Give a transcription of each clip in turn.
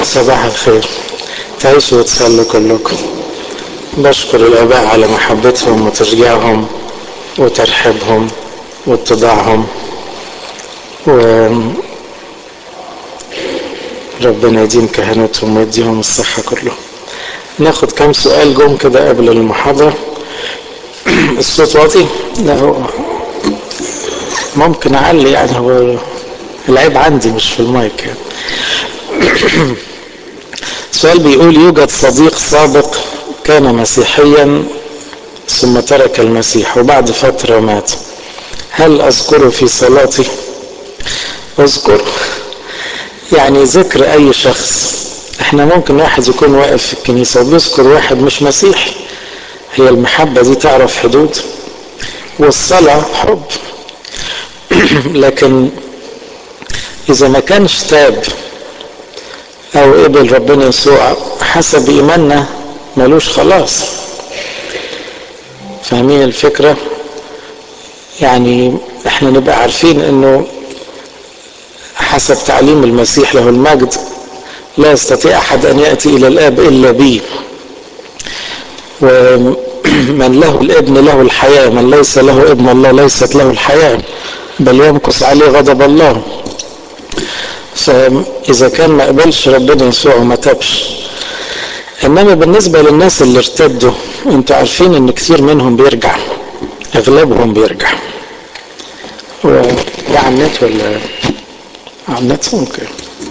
صباح الخير تعيشوا وتصلوا كلكم بشكر الآباء على محبتهم وتشجيعهم وترحيبهم واتضاعهم و ربنا يديم كهنتهم ويديهم الصحة كلهم ناخد كم سؤال جم كده قبل المحاضرة الصوت واطي لا هو ممكن أعلي يعني هو العيب عندي مش في المايك يعني. سؤال بيقول يوجد صديق سابق كان مسيحيا ثم ترك المسيح وبعد فترة مات هل أذكره في صلاتي أذكر يعني ذكر أي شخص احنا ممكن واحد يكون واقف في الكنيسة وبيذكر واحد مش مسيحي هي المحبة دي تعرف حدود والصلاة حب لكن إذا ما كانش تاب أو قبل ربنا يسوع حسب إيماننا ملوش خلاص فاهمين الفكرة يعني احنا نبقى عارفين انه حسب تعليم المسيح له المجد لا يستطيع احد ان ياتي الى الاب الا بي ومن له الابن له الحياه من ليس له ابن الله ليست له الحياه بل يمكث عليه غضب الله فاذا كان ما قبلش ربنا يسوع وما تابش انما بالنسبه للناس اللي ارتدوا انتوا عارفين ان كثير منهم بيرجع اغلبهم بيرجع وده على النت ولا على النت ممكن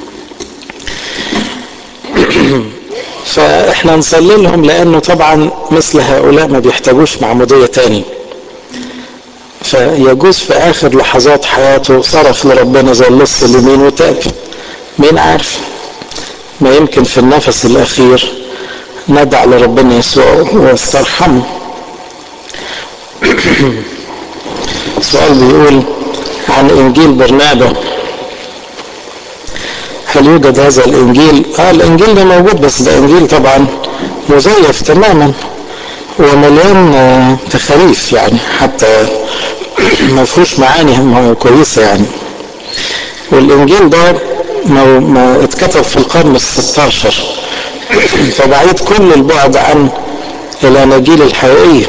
فاحنا نصلي لهم لانه طبعا مثل هؤلاء ما بيحتاجوش معموديه تاني فيجوز في اخر لحظات حياته صرف لربنا زي اللص اليمين وتاب مين عارف ما يمكن في النفس الاخير ندع لربنا يسوع واسترحمه سؤال بيقول عن انجيل برنابا هل يوجد هذا الانجيل اه الانجيل ده موجود بس ده انجيل طبعا مزيف تماما ومليان تخاريف يعني حتى ما فيهوش معاني كويسه يعني والانجيل ده ما, ما اتكتب في القرن الستاشر فبعيد كل البعد عن الاناجيل الحقيقيه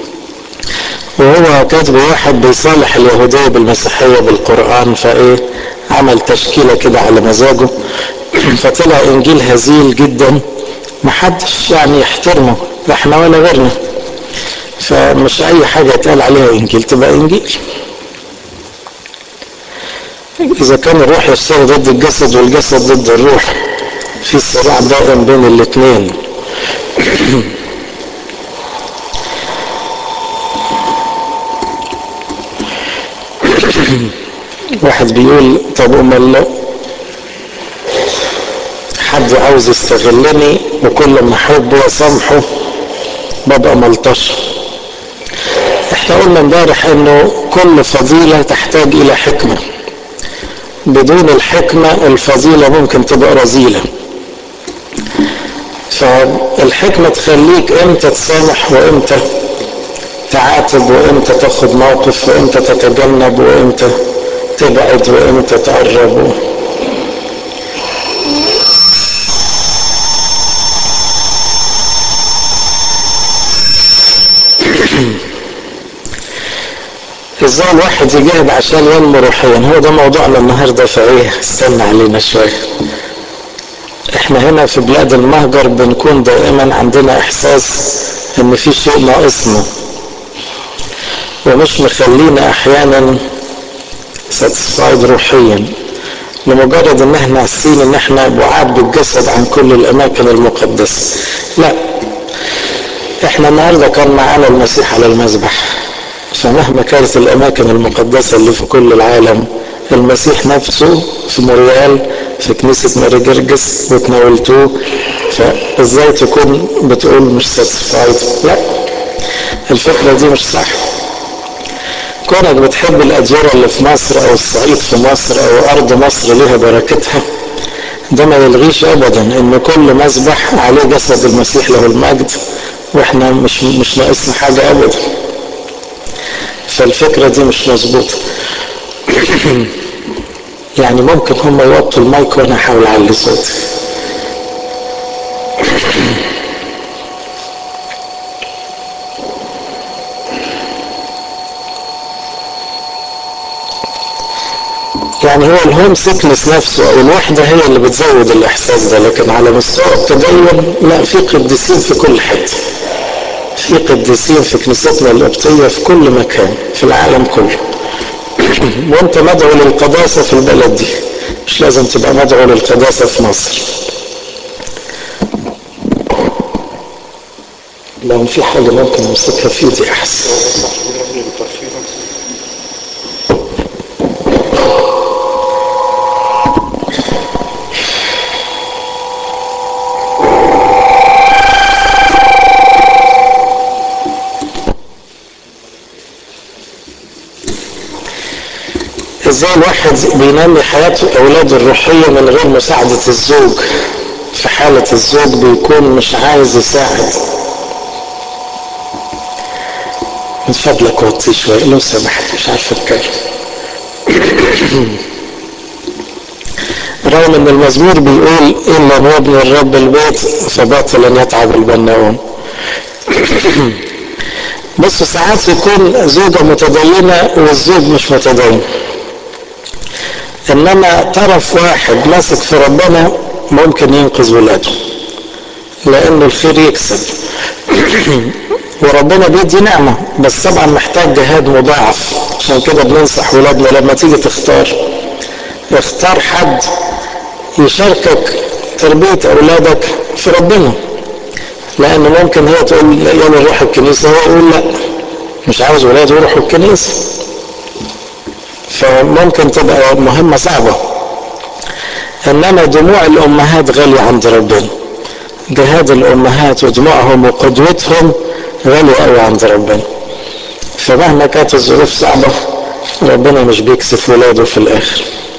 وهو كاتب واحد بيصالح اليهودية بالمسيحية بالقرآن فايه عمل تشكيلة كده على مزاجه فطلع انجيل هزيل جدا محدش يعني يحترمه لا احنا ولا غيرنا فمش اي حاجة يتقال عليها انجيل تبقى انجيل اذا كان الروح يشتغل ضد الجسد والجسد ضد الروح في صراع دائم بين الاثنين واحد بيقول طب امال حد عاوز يستغلني وكل ما احبه واسامحه ببقى ملطشه احنا قلنا امبارح انه كل فضيله تحتاج الى حكمه بدون الحكمه الفضيله ممكن تبقى رذيله فالحكمه تخليك امتى تسامح وامتى تعاتب وامتى تاخد موقف وامتى تتجنب وامتى تبعد وامتى تقرب ازاي الواحد يجاهد عشان ينمو روحيا هو ده موضوعنا النهارده فايه استنى علينا شويه احنا هنا في بلاد المهجر بنكون دائما عندنا احساس ان في شيء ناقصنا ومش مخلينا احيانا ساتسفايد روحيا لمجرد ان احنا حاسين ان احنا بعاد بالجسد عن كل الاماكن المقدسه لا احنا النهارده كان معانا المسيح على المذبح فمهما كانت الاماكن المقدسه اللي في كل العالم المسيح نفسه في موريال في كنيسة ماري جرجس وتناولتوه فازاي تكون بتقول مش ساتسفايد لا الفكرة دي مش صح كونك بتحب الأديرة اللي في مصر أو الصعيد في مصر أو أرض مصر لها بركتها ده ما يلغيش أبدا إن كل مذبح عليه جسد المسيح له المجد وإحنا مش مش ناقصنا حاجة أبدا فالفكرة دي مش مظبوطة يعني ممكن هم يوطوا المايك وأنا أحاول أعلي صوتي يعني هو الهوم سيكنس نفسه او الوحده هي اللي بتزود الاحساس ده لكن على مستوى التدين لا في قديسين في كل حته في قديسين في كنيستنا القبطيه في كل مكان في العالم كله وانت مدعو للقداسه في البلد دي مش لازم تبقى مدعو للقداسه في مصر لو في حاجه ممكن نمسكها في دي احسن ازاي الواحد بينمي حياة اولاده الروحية من غير مساعدة الزوج في حالة الزوج بيكون مش عايز يساعد من فضلك وطي شوية لو سمحت مش عارف اتكلم رغم ان المزمور بيقول ان لم يبني الرب البيت فباطلا يتعب البناؤون بصوا ساعات يكون زوجة متدينة والزوج مش متدين انما طرف واحد ماسك في ربنا ممكن ينقذ ولاده لانه الخير يكسب وربنا بيدي نعمه بس طبعا محتاج جهاد مضاعف عشان كده بننصح ولادنا لما تيجي تختار اختار حد يشاركك تربيه اولادك في ربنا لان ممكن هي تقول يلا نروح الكنيسه هو يقول لا مش عاوز ولاده يروحوا الكنيسه فممكن تبقى مهمة صعبة إنما دموع الأمهات غالية عند ربنا جهاد الأمهات ودموعهم وقدوتهم غالية قوي عند ربنا فمهما كانت الظروف صعبة ربنا مش بيكسف ولاده في الآخر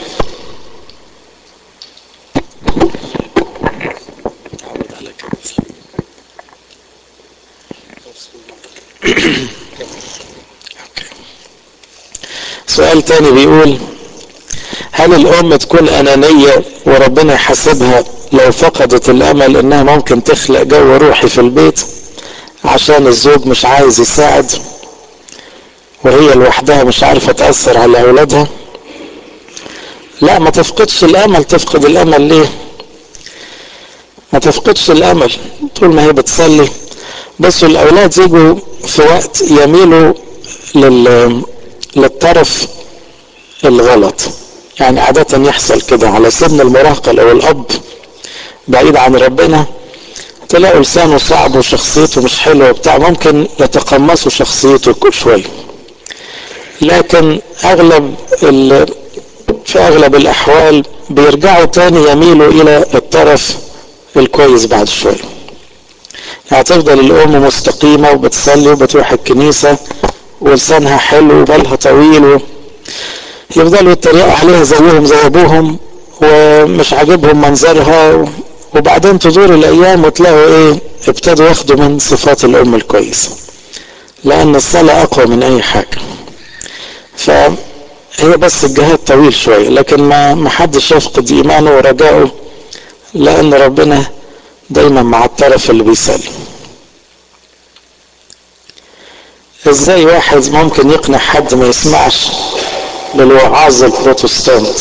سؤال تاني بيقول هل الأم تكون أنانية وربنا يحاسبها لو فقدت الأمل إنها ممكن تخلق جو روحي في البيت عشان الزوج مش عايز يساعد وهي لوحدها مش عارفة تأثر على أولادها لا ما تفقدش الأمل تفقد الأمل ليه ما تفقدش الأمل طول ما هي بتصلي بصوا الأولاد يجوا في وقت يميلوا لل للطرف الغلط يعني عادة يحصل كده على سن المراهقة لو الأب بعيد عن ربنا تلاقوا لسانه صعب وشخصيته مش حلوة وبتاع ممكن يتقمصوا شخصيته كل شوية لكن أغلب في أغلب الأحوال بيرجعوا تاني يميلوا إلى الطرف الكويس بعد شوية يعني تفضل الأم مستقيمة وبتصلي وبتروح الكنيسة ولسانها حلو وبالها طويل و... يفضلوا يتريقوا عليها زيهم زي ابوهم ومش عاجبهم منظرها وبعدين تدور الايام وتلاقوا ايه ابتدوا ياخدوا من صفات الام الكويسه لان الصلاه اقوى من اي حاجه فهي بس الجهاد طويل شويه لكن ما ما حدش يفقد ايمانه ورجائه لان ربنا دايما مع الطرف اللي بيسلم ازاي واحد ممكن يقنع حد ما يسمعش للوعاظ البروتستانت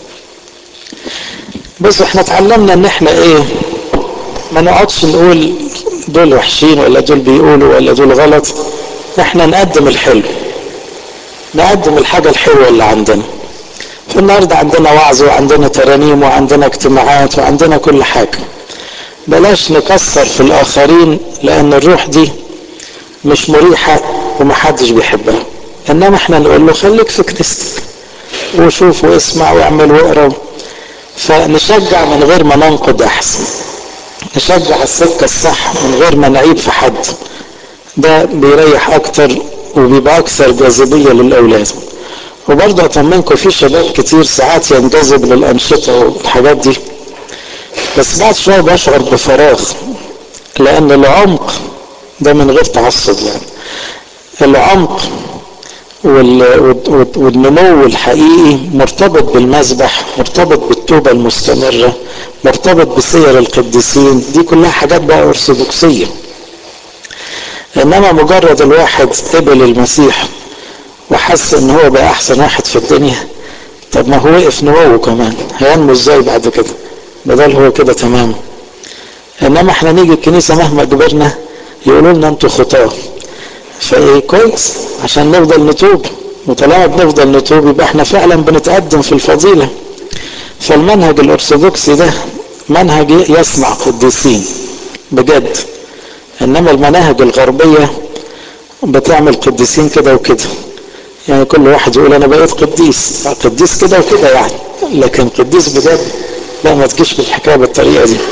بس احنا اتعلمنا ان احنا ايه ما نقعدش نقول دول وحشين ولا دول بيقولوا ولا دول غلط احنا نقدم الحلو نقدم الحاجة الحلوة اللي عندنا فالنهاردة عندنا وعظ وعندنا ترانيم وعندنا اجتماعات وعندنا كل حاجة بلاش نكسر في الآخرين لأن الروح دي مش مريحة ومحدش بيحبها إنما احنا نقول له خليك في كنيستك وشوف واسمع واعمل واقرا فنشجع من غير ما ننقد أحسن نشجع السكة الصح من غير ما نعيب في حد ده بيريح أكتر وبيبقى أكثر جاذبية للأولاد وبرضه أطمنكم في شباب كتير ساعات ينجذب للأنشطة والحاجات دي بس بعد شوية بشعر بفراغ لأن العمق ده من غير تعصب يعني العمق والنمو الحقيقي مرتبط بالمسبح مرتبط بالتوبة المستمرة مرتبط بسير القديسين دي كلها حاجات بقى أرثوذكسية إنما مجرد الواحد قبل المسيح وحس إن هو بقى أحسن واحد في الدنيا طب ما هو وقف نموه كمان هينمو إزاي بعد كده بدل هو كده تمام إنما إحنا نيجي الكنيسة مهما كبرنا يقولوا لنا أنتوا خطاه فايه كويس عشان نفضل نتوب وطالما بنفضل نتوب يبقى احنا فعلا بنتقدم في الفضيلة فالمنهج الارثوذكسي ده منهج يصنع قديسين بجد انما المناهج الغربية بتعمل قديسين كده وكده يعني كل واحد يقول انا بقيت قديس قديس كده وكده يعني لكن قديس بجد لا ما تجيش بالحكايه بالطريقه دي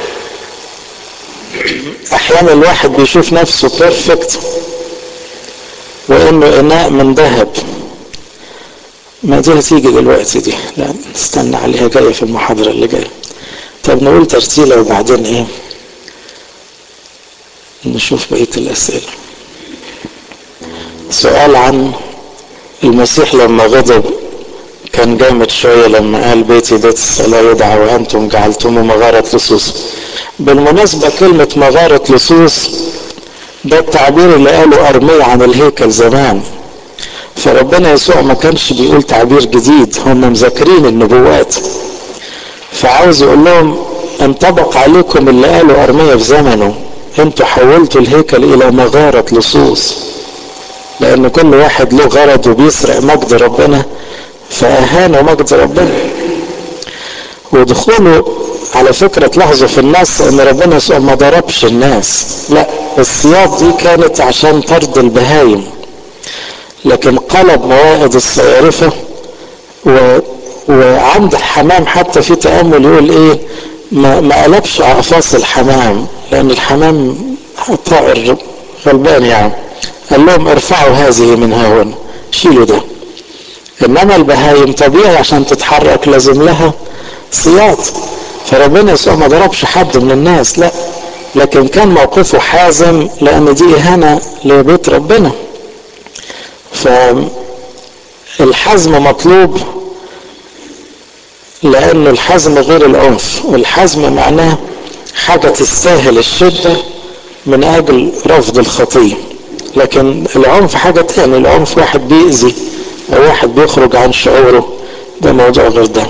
احيانا الواحد بيشوف نفسه بيرفكت وانه اناء من ذهب ما دي هتيجي دلوقتي دي لا نستنى عليها جايه في المحاضره اللي جايه طب نقول ترتيله وبعدين ايه نشوف بقيه الاسئله سؤال عن المسيح لما غضب كان جامد شوية لما قال بيتي بيت الصلاة يدعى وأنتم جعلتموه مغارة لصوص بالمناسبة كلمة مغارة لصوص ده التعبير اللي قاله أرمية عن الهيكل زمان فربنا يسوع ما كانش بيقول تعبير جديد هم مذاكرين النبوات فعاوز يقول لهم انطبق عليكم اللي قاله أرمية في زمنه انتوا حولتوا الهيكل إلى مغارة لصوص لأن كل واحد له غرض وبيسرق مجد ربنا فأهانوا مجد ربنا ودخوله على فكرة تلاحظوا في النص ان ربنا يسوع ما ضربش الناس لا السياط دي كانت عشان طرد البهايم لكن قلب موائد الصيارفة و... وعند الحمام حتى في تأمل يقول ايه ما, ما قلبش أقفاص الحمام لأن الحمام طائر غلبان يعني قال لهم ارفعوا هذه من ها هنا شيلوا ده انما البهايم طبيعي عشان تتحرك لازم لها سياط فربنا يسوع ما ضربش حد من الناس لا لكن كان موقفه حازم لان دي اهانه لبيت ربنا فالحزم مطلوب لان الحزم غير العنف والحزم معناه حاجه تستاهل الشده من اجل رفض الخطيه لكن العنف حاجه تاني العنف واحد بيأذي او واحد بيخرج عن شعوره ده موضوع غير ده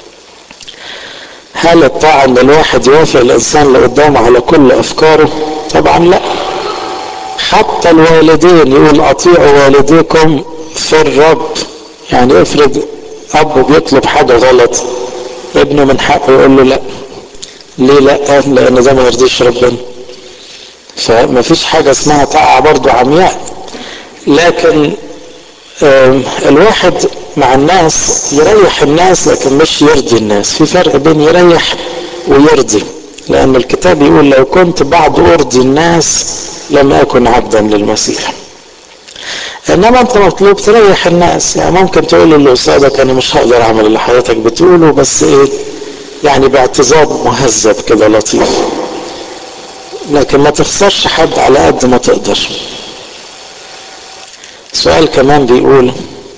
هل الطاعة ان الواحد يوافق الانسان اللي قدامه على كل افكاره طبعا لا حتى الوالدين يقول اطيعوا والديكم في الرب يعني افرض اب بيطلب حاجة غلط ابنه من حقه يقول له لا ليه لا لان ده ما يرضيش ربنا فما فيش حاجة اسمها طاعة برضو عمياء لكن الواحد مع الناس يريح الناس لكن مش يرضي الناس في فرق بين يريح ويرضي لأن الكتاب يقول لو كنت بعد أرضي الناس لم أكن عبدا للمسيح إنما أنت مطلوب تريح الناس يعني ممكن تقول اللي قصادك أنا مش هقدر أعمل اللي حضرتك بتقوله بس إيه يعني باعتذار مهذب كده لطيف لكن ما تخسرش حد على قد ما تقدر سؤال كمان بيقول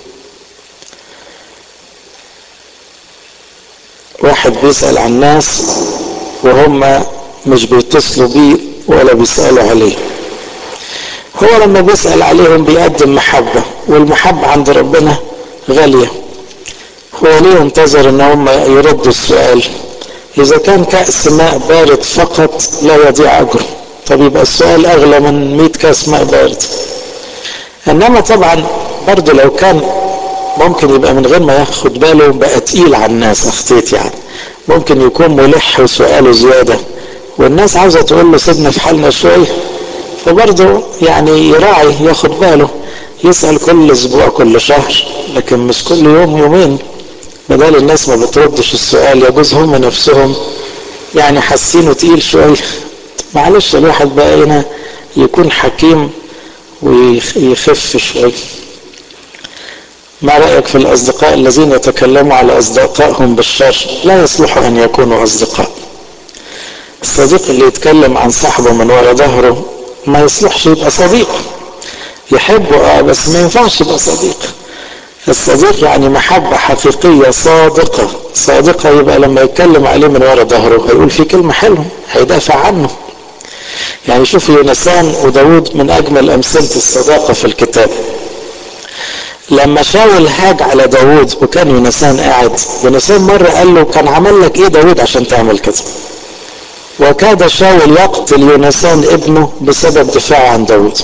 واحد بيسأل عن ناس وهم مش بيتصلوا بيه ولا بيسألوا عليه هو لما بيسأل عليهم بيقدم محبة والمحبة عند ربنا غالية هو ليه ينتظر ان هم يردوا السؤال اذا كان كأس ماء بارد فقط لا يضيع اجره طب يبقى السؤال اغلى من 100 كاس ماء بارد انما طبعا برضه لو كان ممكن يبقى من غير ما ياخد باله بقى تقيل على الناس اخطيت يعني ممكن يكون ملح وسؤاله زيادة والناس عاوزة تقول له سيبنا في حالنا شوية فبرضه يعني يراعي ياخد باله يسأل كل اسبوع كل شهر لكن مش كل يوم يومين بدل الناس ما بتردش السؤال يجوز هم نفسهم يعني حاسينه تقيل شوية معلش الواحد بقى هنا يكون حكيم ويخف شوية ما رأيك في الأصدقاء الذين يتكلموا على أصدقائهم بالشر لا يصلح أن يكونوا أصدقاء الصديق اللي يتكلم عن صاحبه من وراء ظهره ما يصلحش يبقى صديق يحبه اه بس ما ينفعش يبقى صديق الصديق يعني محبة حقيقية صادقة صادقة يبقى لما يتكلم عليه من ورا ظهره هيقول فيه كلمة حلوة هيدافع عنه يعني شوف يونسان وداود من أجمل أمثلة الصداقة في الكتاب لما شاول هاج على داود وكان يونسان قاعد يونسان مرة قال له كان عمل لك ايه داود عشان تعمل كده وكاد شاول يقتل يونسان ابنه بسبب دفاعه عن داود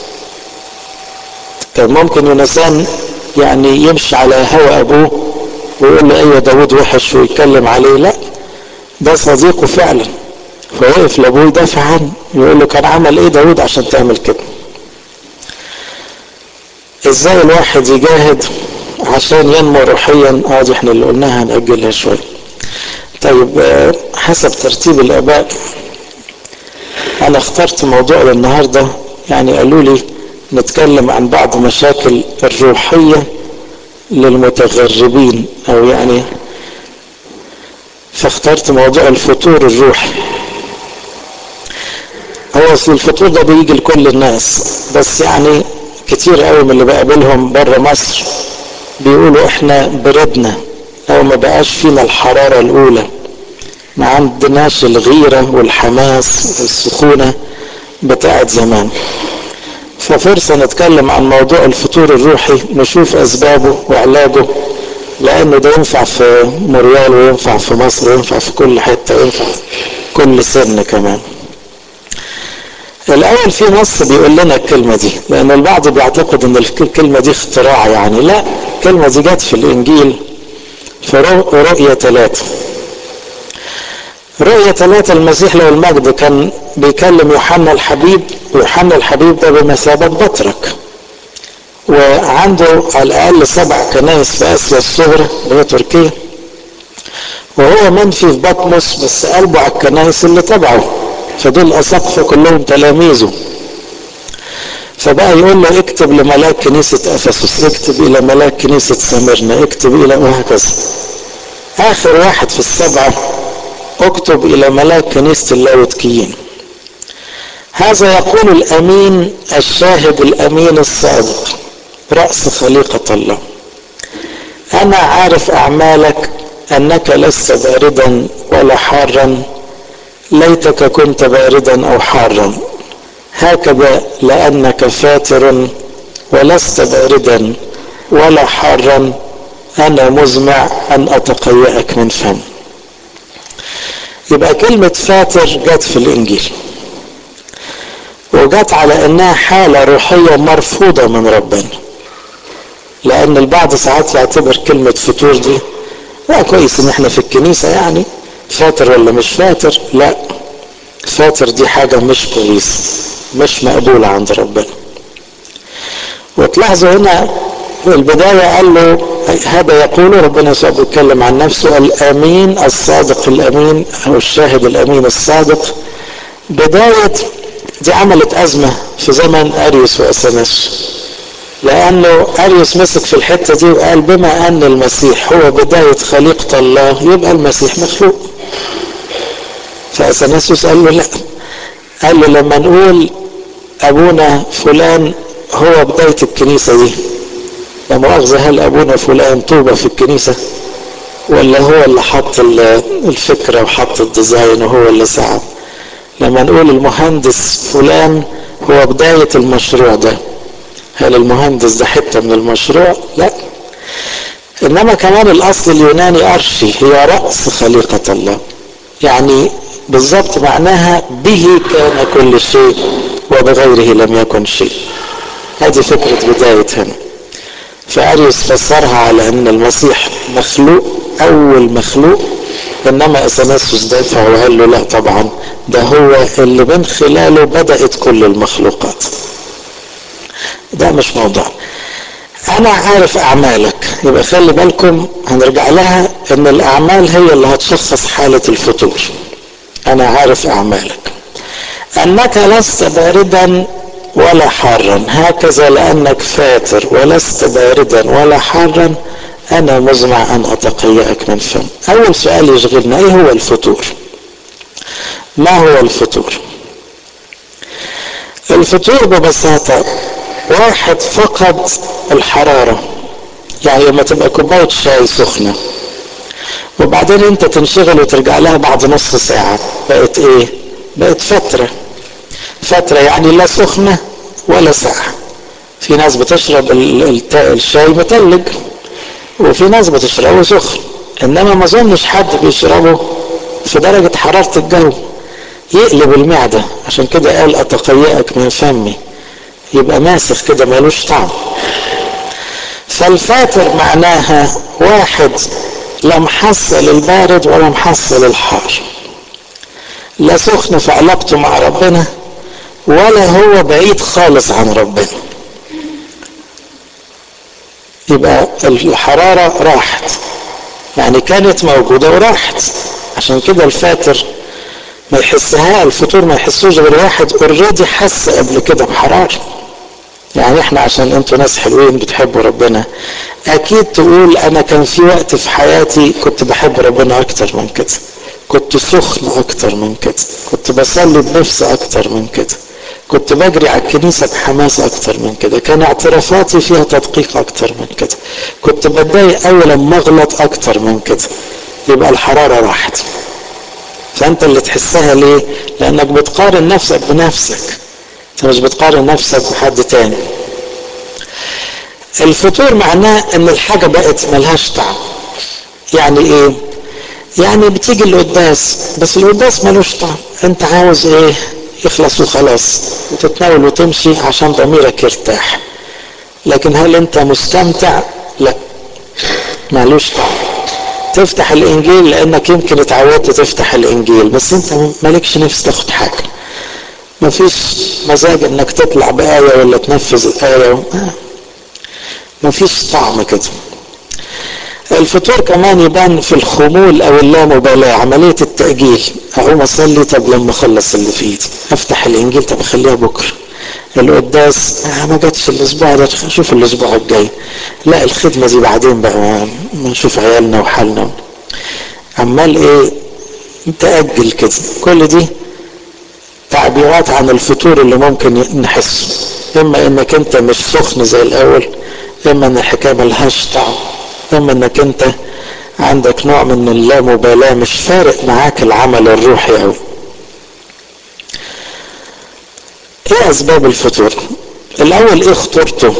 كان ممكن يونسان يعني يمشي على هوى ابوه ويقول له ايوه داود وحش ويتكلم عليه لا ده صديقه فعلا فوقف لابوه يدافع عنه يقول له كان عمل ايه داود عشان تعمل كده ازاي الواحد يجاهد عشان ينمو روحيا اه دي احنا اللي قلناها هنأجلها شوية طيب حسب ترتيب الاباء انا اخترت موضوع النهارده يعني قالوا لي نتكلم عن بعض مشاكل الروحية للمتغربين او يعني فاخترت موضوع الفتور الروحي هو اصل الفطور ده بيجي لكل الناس بس يعني كتير قوي من اللي بقابلهم بره مصر بيقولوا احنا بردنا او ما بقاش فينا الحرارة الاولى ما عندناش الغيرة والحماس والسخونة بتاعت زمان ففرصة نتكلم عن موضوع الفطور الروحي نشوف اسبابه وعلاجه لانه ده ينفع في موريال وينفع في مصر وينفع في كل حتة وينفع في كل سن كمان الاول في نص بيقول لنا الكلمة دي لان البعض بيعتقد ان الكلمة دي اختراع يعني لا الكلمة دي جت في الانجيل في رؤية ثلاثة رؤية ثلاثة المسيح له المجد كان بيكلم يوحنا الحبيب ويوحنا الحبيب ده بمثابة بطرك وعنده على الأقل سبع كنائس في آسيا الصغرى اللي هي تركيا وهو منفي في بطمس بس قلبه على الكنائس اللي تبعه فدول أساقفة كلهم تلاميذه فبقى يقول له اكتب لملاك كنيسة أفسس اكتب إلى ملاك كنيسة سمرنا اكتب إلى وهكذا آخر واحد في السبعة اكتب إلى ملاك كنيسة اللاوتكيين هذا يقول الأمين الشاهد الأمين الصادق رأس خليقة الله أنا عارف أعمالك أنك لست باردا ولا حارا ليتك كنت باردا أو حارا هكذا لأنك فاتر ولست باردا ولا حارا أنا مزمع أن أتقيأك من فم يبقى كلمة فاتر جت في الإنجيل وجت على انها حاله روحيه مرفوضه من ربنا لان البعض ساعات يعتبر كلمه فتور دي لا كويس ان احنا في الكنيسه يعني فاتر ولا مش فاتر لا فاتر دي حاجه مش كويسه مش مقبوله عند ربنا وتلاحظوا هنا في البداية قال له هذا يقول ربنا يسوع بيتكلم عن نفسه الأمين الصادق الأمين أو الشاهد الأمين الصادق بداية دي عملت أزمة في زمن أريوس وأثناس لأنه أريوس مسك في الحتة دي وقال بما أن المسيح هو بداية خليقة الله يبقى المسيح مخلوق فأثناسيوس قال له لا قال له لما نقول أبونا فلان هو بداية الكنيسة دي لا مؤاخذة هل أبونا فلان طوبة في الكنيسة ولا هو اللي حط الفكرة وحط الديزاين وهو اللي سعى لما نقول المهندس فلان هو بداية المشروع ده هل المهندس ده حتة من المشروع لا انما كمان الاصل اليوناني ارشي هي رأس خليقة الله يعني بالضبط معناها به كان كل شيء وبغيره لم يكن شيء هذه فكرة بداية هنا فأريوس فسرها على أن المسيح مخلوق أول مخلوق إنما أثناسيوس دافع وقال له لا طبعا ده هو اللي من خلاله بدأت كل المخلوقات ده مش موضوع أنا عارف أعمالك يبقى خلي بالكم هنرجع لها إن الأعمال هي اللي هتشخص حالة الفتور أنا عارف أعمالك أنك لست باردا ولا حارا هكذا لأنك فاتر ولست باردا ولا حارا أنا مزمع أن أتقيأك من فم أول سؤال يشغلنا إيه هو الفتور ما هو الفتور الفتور ببساطة واحد فقد الحرارة يعني لما تبقى كوباية شاي سخنة وبعدين انت تنشغل وترجع لها بعد نص ساعة بقت ايه بقت فترة فترة يعني لا سخنة ولا ساعة في ناس بتشرب الشاي متلج وفي ناس بتشربه سخن انما ما اظنش حد بيشربه في درجة حرارة الجو يقلب المعدة عشان كده قال اتقيأك من فمي يبقى ماسخ كده ملوش طعم فالفاتر معناها واحد لا محصل البارد ولا محصل الحار لا سخن في علاقته مع ربنا ولا هو بعيد خالص عن ربنا يبقى الحرارة راحت يعني كانت موجودة وراحت عشان كده الفاتر ما يحسها الفطور ما يحسوش غير واحد اوريدي حس قبل كده بحرارة يعني احنا عشان انتوا ناس حلوين بتحبوا ربنا اكيد تقول انا كان في وقت في حياتي كنت بحب ربنا اكتر من كده كنت سخن اكتر من كده كنت بصلي بنفسي اكتر من كده كنت بجري على الكنيسة بحماس أكتر من كده كان اعترافاتي فيها تدقيق أكتر من كده كنت بتضايق أول لما أغلط أكتر من كده يبقى الحرارة راحت فأنت اللي تحسها ليه؟ لأنك بتقارن نفسك بنفسك أنت مش بتقارن نفسك بحد تاني الفطور معناه ان الحاجة بقت ملهاش طعم يعني ايه يعني بتيجي القداس بس القداس ملوش طعم انت عاوز ايه يخلص وخلاص وتتناول وتمشي عشان ضميرك يرتاح لكن هل انت مستمتع لا مالوش طعم تفتح الانجيل لانك يمكن اتعودت تفتح الانجيل بس انت مالكش نفس تاخد حاجه مفيش مزاج انك تطلع بآية ولا تنفذ الآية مفيش طعم كده الفطور كمان يبان في الخمول او اللامبالاة عملية التأجيل اقوم اصلي طب لما اخلص اللي في ايدي افتح الانجيل طب اخليها بكرة القداس آه ما جاتش الاسبوع ده شوف الاسبوع الجاي لا الخدمة دي بعدين بقى ما نشوف عيالنا وحالنا عمال ايه تأجل كده كل دي تعبيرات عن الفطور اللي ممكن نحسه اما انك انت مش سخن زي الاول اما ان الحكايه ملهاش طعم اما انك انت عندك نوع من اللامبالاه مش فارق معاك العمل الروحي قوي ايه اسباب الفطور الاول ايه خطورته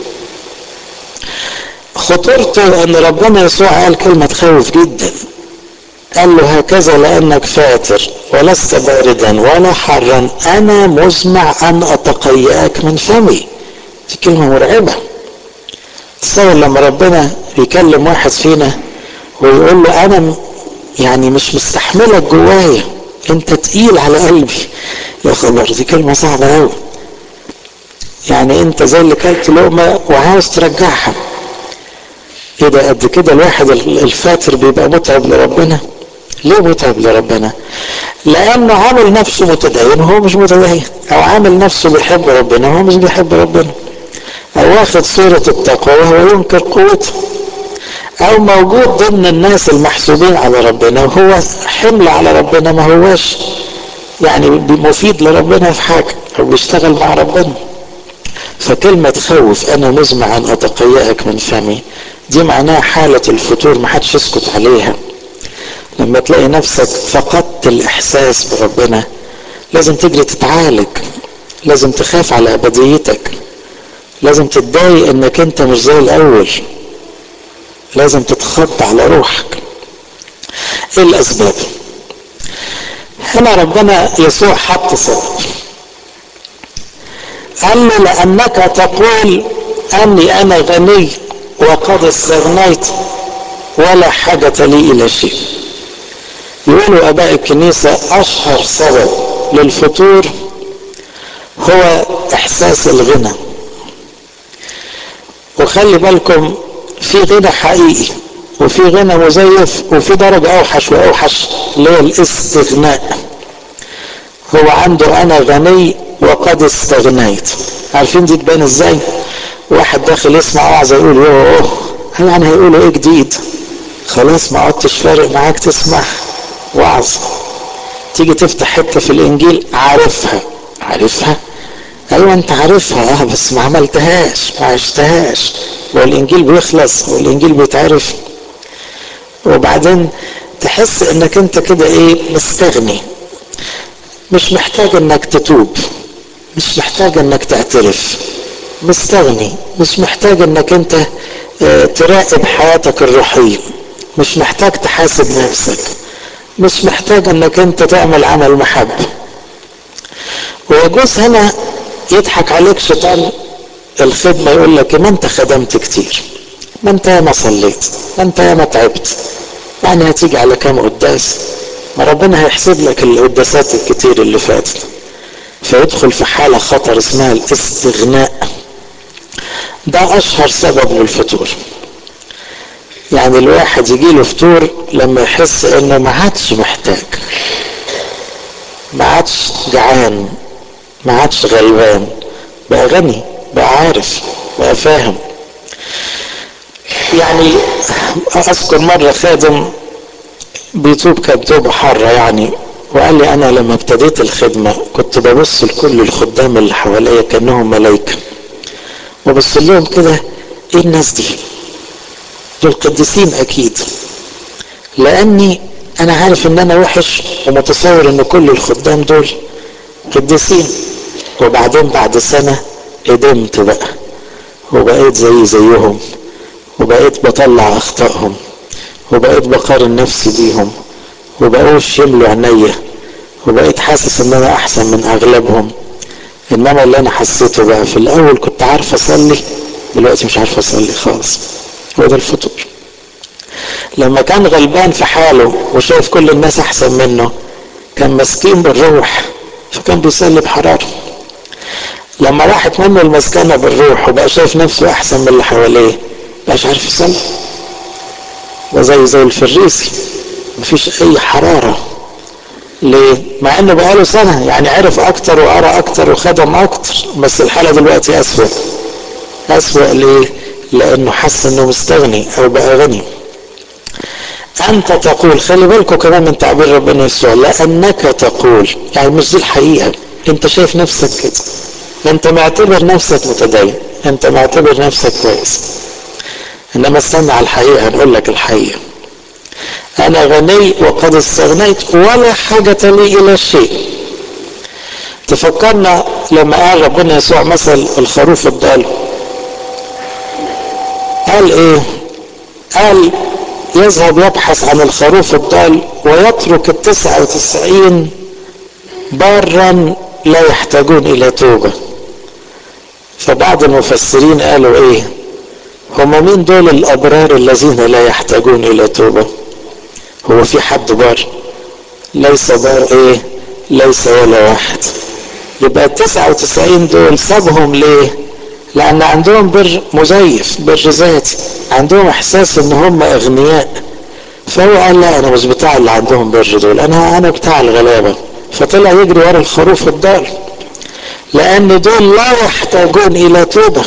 خطورته ان ربنا يسوع قال كلمه تخوف جدا قال له هكذا لانك فاتر ولست باردا ولا حرا انا مزمع ان اتقياك من فمي دي كلمه مرعبه تصور لما ربنا يكلم واحد فينا ويقول له انا يعني مش مستحملك جوايا انت تقيل على قلبي يا خبر دي كلمه صعبه قوي يعني انت زي اللي كلت لقمه وعاوز ترجعها ايه ده قد كده الواحد الفاتر بيبقى متعب لربنا ليه متعب لربنا لانه عامل نفسه متدين وهو مش متدين او عامل نفسه بيحب ربنا وهو مش بيحب ربنا او واخد صورة التقوى وهو ينكر قوته او موجود ضمن الناس المحسوبين على ربنا وهو حمل على ربنا ما هواش يعني مفيد لربنا في حاجة او بيشتغل مع ربنا فكلمة تخوف انا مزمع ان اتقيأك من فمي دي معناها حالة الفتور ما حدش يسكت عليها لما تلاقي نفسك فقدت الاحساس بربنا لازم تجري تتعالج لازم تخاف على ابديتك لازم تتضايق انك انت مش زي الاول لازم تتخض على روحك ايه الاسباب هنا ربنا يسوع حط سبب قال له لانك تقول اني انا غني وقد استغنيت ولا حاجة لي الى شيء يقولوا اباء الكنيسة اشهر سبب للفطور هو احساس الغنى وخلي بالكم في غنى حقيقي وفي غنى مزيف وفي درجة أوحش وأوحش اللي هو الاستغناء هو عنده أنا غني وقد استغنيت عارفين دي تبان ازاي؟ واحد داخل يسمع وعظة يقول يوه يعني هيقولوا ايه جديد؟ خلاص ما عدتش فارق معاك تسمع وعظ تيجي تفتح حتة في الإنجيل عارفها عارفها ايوه انت عارفها اه بس ما عملتهاش ما عشتهاش والانجيل بيخلص والانجيل بيتعرف وبعدين تحس انك انت كده ايه مستغني مش محتاج انك تتوب مش محتاج انك تعترف مستغني مش محتاج انك انت اه تراقب حياتك الروحية مش محتاج تحاسب نفسك مش محتاج انك انت تعمل عمل محبة ويجوز هنا يضحك عليك شيطان الخدمة يقول لك ما انت خدمت كتير ما انت ياما صليت ما انت ياما تعبت يعني هتيجي على كام قداس ما ربنا هيحسب لك القداسات الكتير اللي فاتت فيدخل في حالة خطر اسمها الاستغناء ده اشهر سبب للفتور يعني الواحد يجي له فتور لما يحس انه ما عادش محتاج ما عادش جعان ما عادش غلبان بقى غني بقى عارف بقى فاهم يعني اذكر مرة خادم بيتوب كانت توبة حارة يعني وقال لي انا لما ابتديت الخدمة كنت ببص لكل الخدام اللي حواليا كانهم ملايكة وبص لهم كده ايه الناس دي دول قديسين اكيد لاني انا عارف ان انا وحش ومتصور ان كل الخدام دول قديسين وبعدين بعد سنة قدمت بقى وبقيت زي زيهم وبقيت بطلع اخطائهم وبقيت بقارن نفسي بيهم وبقوش يملوا عينيا وبقيت حاسس ان انا احسن من اغلبهم انما اللي انا حسيته بقى في الاول كنت عارف اصلي دلوقتي مش عارف اصلي خالص هو ده الفطور لما كان غلبان في حاله وشايف كل الناس احسن منه كان مسكين بالروح فكان بيصلي بحراره لما راحت منه المسكنه بالروح وبقى شايف نفسه احسن من اللي حواليه مش عارف يصلي ده زي زي الفريسي مفيش اي حراره ليه؟ مع انه بقاله سنه يعني عرف اكتر وقرا اكتر وخدم اكتر بس الحاله دلوقتي اسوأ اسوأ ليه؟ لانه حس انه مستغني او بقى غني انت تقول خلي بالكم كمان من تعبير ربنا يسوع لانك تقول يعني مش دي الحقيقه انت شايف نفسك كده انت معتبر نفسك متدين انت معتبر نفسك كويس انما استنى على الحقيقه نقول لك الحقيقه انا غني وقد استغنيت ولا حاجه لي الى شيء تفكرنا لما قال ربنا يسوع مثل الخروف الضال قال ايه قال يذهب يبحث عن الخروف الضال ويترك التسعة وتسعين بارا لا يحتاجون الى توبة فبعض المفسرين قالوا ايه هم مين دول الابرار الذين لا يحتاجون الى توبة هو في حد بار ليس بار ايه ليس ولا واحد يبقى التسعة وتسعين دول سابهم ليه لان عندهم بر مزيف بر ذاتي عندهم احساس ان هم اغنياء فهو قال لا انا مش بتاع اللي عندهم بر دول انا انا بتاع الغلابه فطلع يجري ورا الخروف الضال لان دول لا يحتاجون الى توبه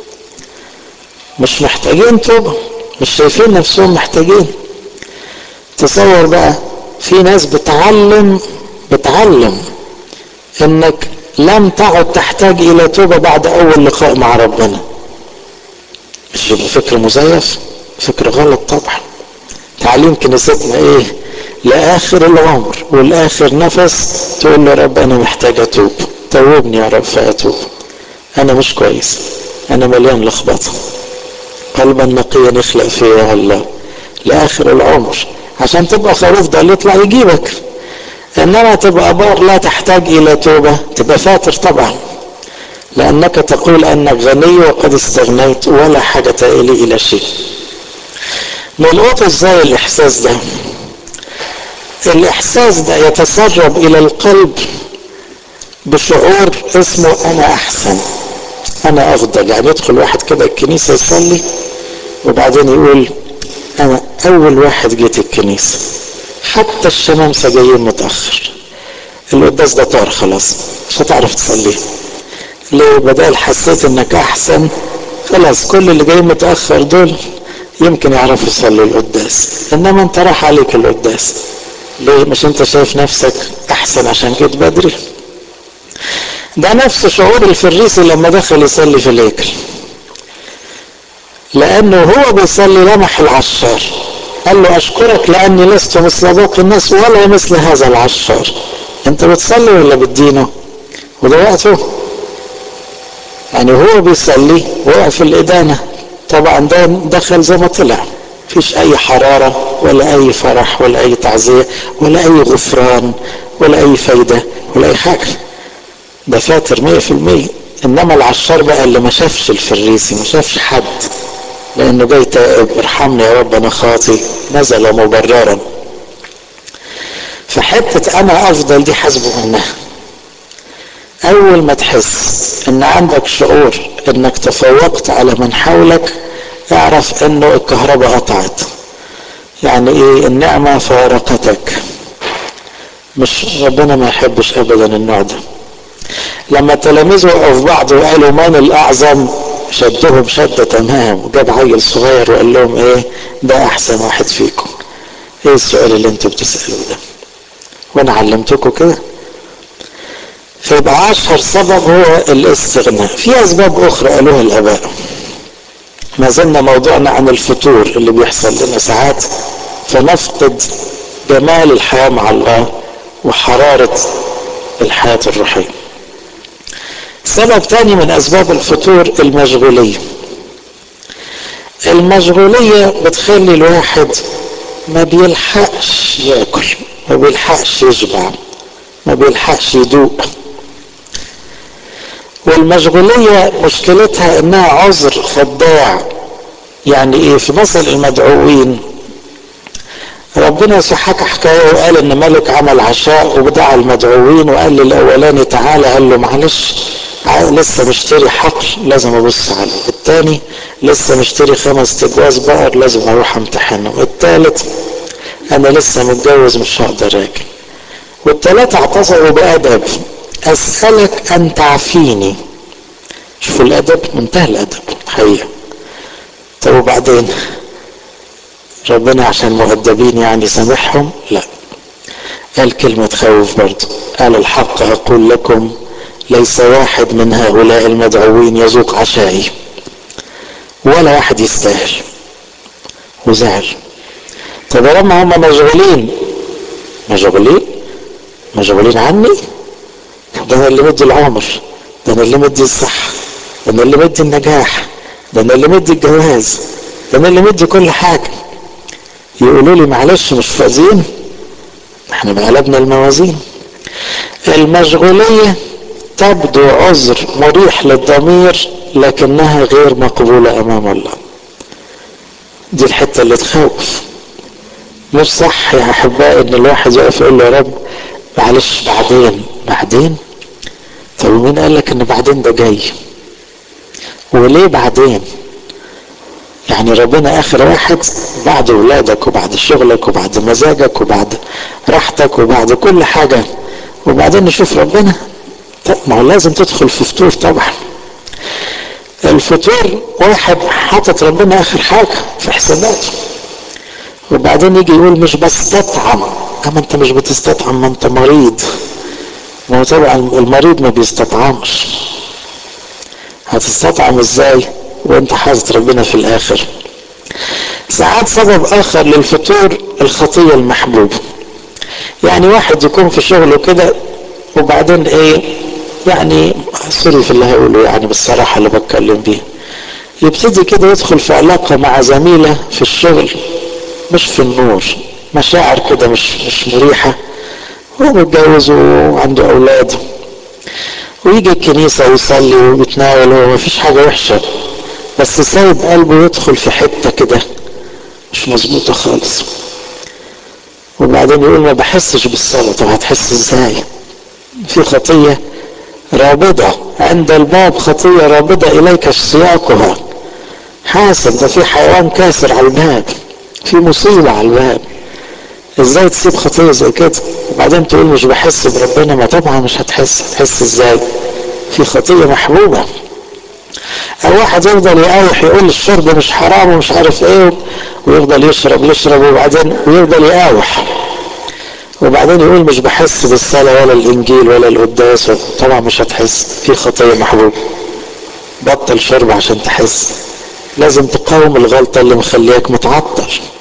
مش محتاجين توبه مش شايفين نفسهم محتاجين تصور بقى في ناس بتعلم بتعلم انك لم تعد تحتاج الى توبة بعد اول لقاء مع ربنا مش فكر مزيف فكر غلط طبعا تعليم كنيستنا ايه لاخر العمر والاخر نفس تقول له يا رب انا محتاج اتوب توبني يا رب فاتوب انا مش كويس انا مليان لخبطه قلبا نقيا يخلق فيا الله لاخر العمر عشان تبقى خروف ده اللي يطلع يجيبك انما تبقى بار لا تحتاج الى توبه تبقى فاتر طبعا لانك تقول انك غني وقد استغنيت ولا حاجه الي الى شيء نلقط ازاي الاحساس ده الاحساس ده يتسرب الى القلب بشعور اسمه انا احسن انا افضل يعني يدخل واحد كده الكنيسه يصلي وبعدين يقول انا اول واحد جيت الكنيسه حتى الشمامسة جايين متأخر القداس ده طار خلاص مش هتعرف تصلي ليه بدل حسيت انك احسن خلاص كل اللي جايين متأخر دول يمكن يعرفوا يصلوا القداس انما انت راح عليك القداس ليه مش انت شايف نفسك احسن عشان جيت بدري ده نفس شعور الفريسي لما دخل يصلي في الهيكل لانه هو بيصلي لمح العشار قال له اشكرك لاني لست مثل باقي الناس ولا مثل هذا العشار انت بتصلي ولا بتدينه وده وقته يعني هو بيصلي وقع في الادانه طبعا ده دخل زي ما طلع مفيش اي حراره ولا اي فرح ولا اي تعزيه ولا اي غفران ولا اي فايده ولا اي حاجه ده فاتر مية في المية انما العشار بقى اللي ما شافش الفريسي ما شافش حد لانه جاي تائب ارحمني يا رب انا خاطي نزل مبررا فحتة انا افضل دي حسبه منها اول ما تحس ان عندك شعور انك تفوقت على من حولك اعرف انه الكهرباء قطعت يعني ايه النعمة فارقتك مش ربنا ما يحبش ابدا النوع ده لما التلاميذ وقعوا في بعض وقالوا من الاعظم شدهم شده تمام وجاب عيل صغير وقال لهم ايه ده احسن واحد فيكم ايه السؤال اللي انتوا بتسالوه ده وانا علمتكم كده فيبقى اشهر سبب هو الاستغناء في اسباب اخرى قالوها الاباء ما زلنا موضوعنا عن الفتور اللي بيحصل لنا ساعات فنفقد جمال الحياه مع الله وحراره الحياه الروحيه سبب تاني من اسباب الفتور المشغوليه المشغوليه بتخلي الواحد ما بيلحقش ياكل ما بيلحقش يشبع ما بيلحقش يدوق والمشغولية مشكلتها انها عذر خداع يعني ايه في مثل المدعوين ربنا حكى حكاية وقال ان ملك عمل عشاء ودعا المدعوين وقال للاولاني تعالى قال له معلش لسه مشتري حقل لازم ابص عليه التاني لسه مشتري خمس تجواز بقر لازم اروح امتحنه التالت انا لسه متجوز مش هقدر اجي والتلاتة اعتذروا بادب اسألك ان تعفيني شوفوا الادب منتهى الادب حقيقة طب وبعدين ربنا عشان مؤدبين يعني سامحهم لا قال كلمة تخوف برضه قال الحق أقول لكم ليس واحد من هؤلاء المدعوين يذوق عشائي ولا واحد يستاهل وزعل طب لما هم مشغولين مشغولين مشغولين عني ده انا اللي مدي العمر ده انا اللي مدي الصحة ده انا اللي مدي النجاح ده انا اللي مدي الجواز ده انا اللي مدي كل حاجة يقولوا لي معلش مش فاضيين احنا بقلبنا الموازين المشغولية تبدو عذر مريح للضمير لكنها غير مقبولة امام الله دي الحتة اللي تخوف مش صح يا احبائي ان الواحد يقف يقول له يا رب معلش بعدين بعدين طب مين قال لك ان بعدين ده جاي وليه بعدين يعني ربنا اخر واحد بعد ولادك وبعد شغلك وبعد مزاجك وبعد راحتك وبعد كل حاجة وبعدين نشوف ربنا طب ما هو لازم تدخل في فطور طبعا الفطور واحد حاطط ربنا اخر حاجة في حساباته وبعدين يجي يقول مش بستطعم اما انت مش بتستطعم ما انت مريض ما هو طبعا المريض ما بيستطعمش هتستطعم ازاي وانت حاطط ربنا في الاخر ساعات سبب اخر للفطور الخطيه المحبوبه يعني واحد يكون في شغله كده وبعدين ايه يعني سوري في اللي هقوله يعني بالصراحه اللي بتكلم بيه يبتدي كده يدخل في علاقه مع زميله في الشغل مش في النور مشاعر كده مش مش مريحه هو متجوز وعنده اولاد ويجي الكنيسه ويصلي ويتناول هو مفيش حاجه وحشه بس سايب قلبه يدخل في حته كده مش مظبوطه خالص وبعدين يقول ما بحسش بالصلاه طب هتحس ازاي في خطيه رابضه عند الباب خطيه رابضه اليك اشتياقها حاسب ده في حيوان كاسر على الباب في مصيبه على الباب ازاي تسيب خطيه زي كده وبعدين تقول مش بحس بربنا ما طبعا مش هتحس هتحس ازاي في خطيه محبوبه او واحد يفضل يقاوح يقول الشرب مش حرام ومش عارف ايه ويفضل يشرب يشرب وبعدين ويفضل يقاوح وبعدين يقول مش بحس بالصلاة ولا الإنجيل ولا القداس طبعا مش هتحس في خطية محبوب بطل شرب عشان تحس لازم تقاوم الغلطة اللي مخليك متعطل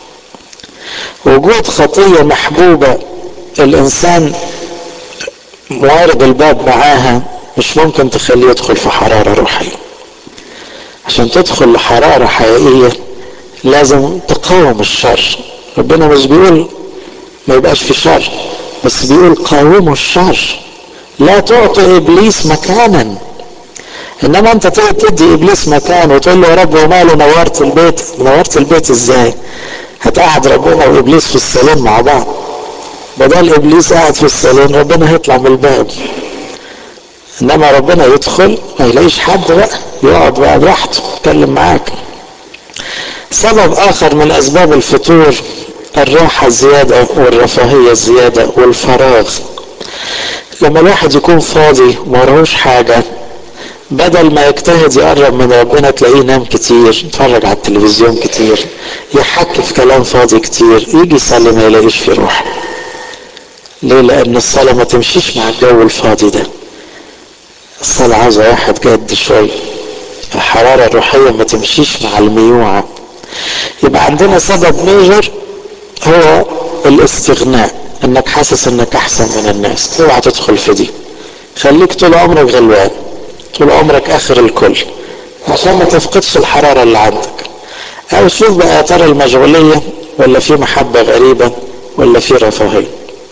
وجود خطية محبوبة الإنسان موارد الباب معاها مش ممكن تخليه يدخل في حرارة روحية عشان تدخل لحرارة حقيقية لازم تقاوم الشر ربنا مش بيقول ما يبقاش في شر بس بيقول قاوموا الشر لا تعطي ابليس مكانا انما انت تقعد تدي ابليس مكان وتقول له يا رب وماله نورت البيت نورت البيت ازاي هتقعد ربنا وابليس في الصالون مع بعض بدل ابليس قاعد في الصالون ربنا هيطلع من الباب انما ربنا يدخل ما يلاقيش حد بقى يقعد بقى لوحده يتكلم معاك سبب اخر من اسباب الفتور الراحة الزيادة والرفاهية الزيادة والفراغ لما الواحد يكون فاضي ومراهوش حاجة بدل ما يجتهد يقرب من ربنا تلاقيه نام كتير يتفرج على التلفزيون كتير يحكي في كلام فاضي كتير يجي يصلي ما يلاقيش في روح ليه لان الصلاة ما تمشيش مع الجو الفاضي ده الصلاة عاوزة واحد جد شوية الحرارة الروحية ما تمشيش مع الميوعة يبقى عندنا سبب ميجر هو الاستغناء انك حاسس انك احسن من الناس اوعى تدخل في دي خليك طول عمرك غلبان طول عمرك اخر الكل عشان ما تفقدش الحرارة اللي عندك او شوف بقى ترى المشغولية ولا في محبة غريبة ولا في رفاهية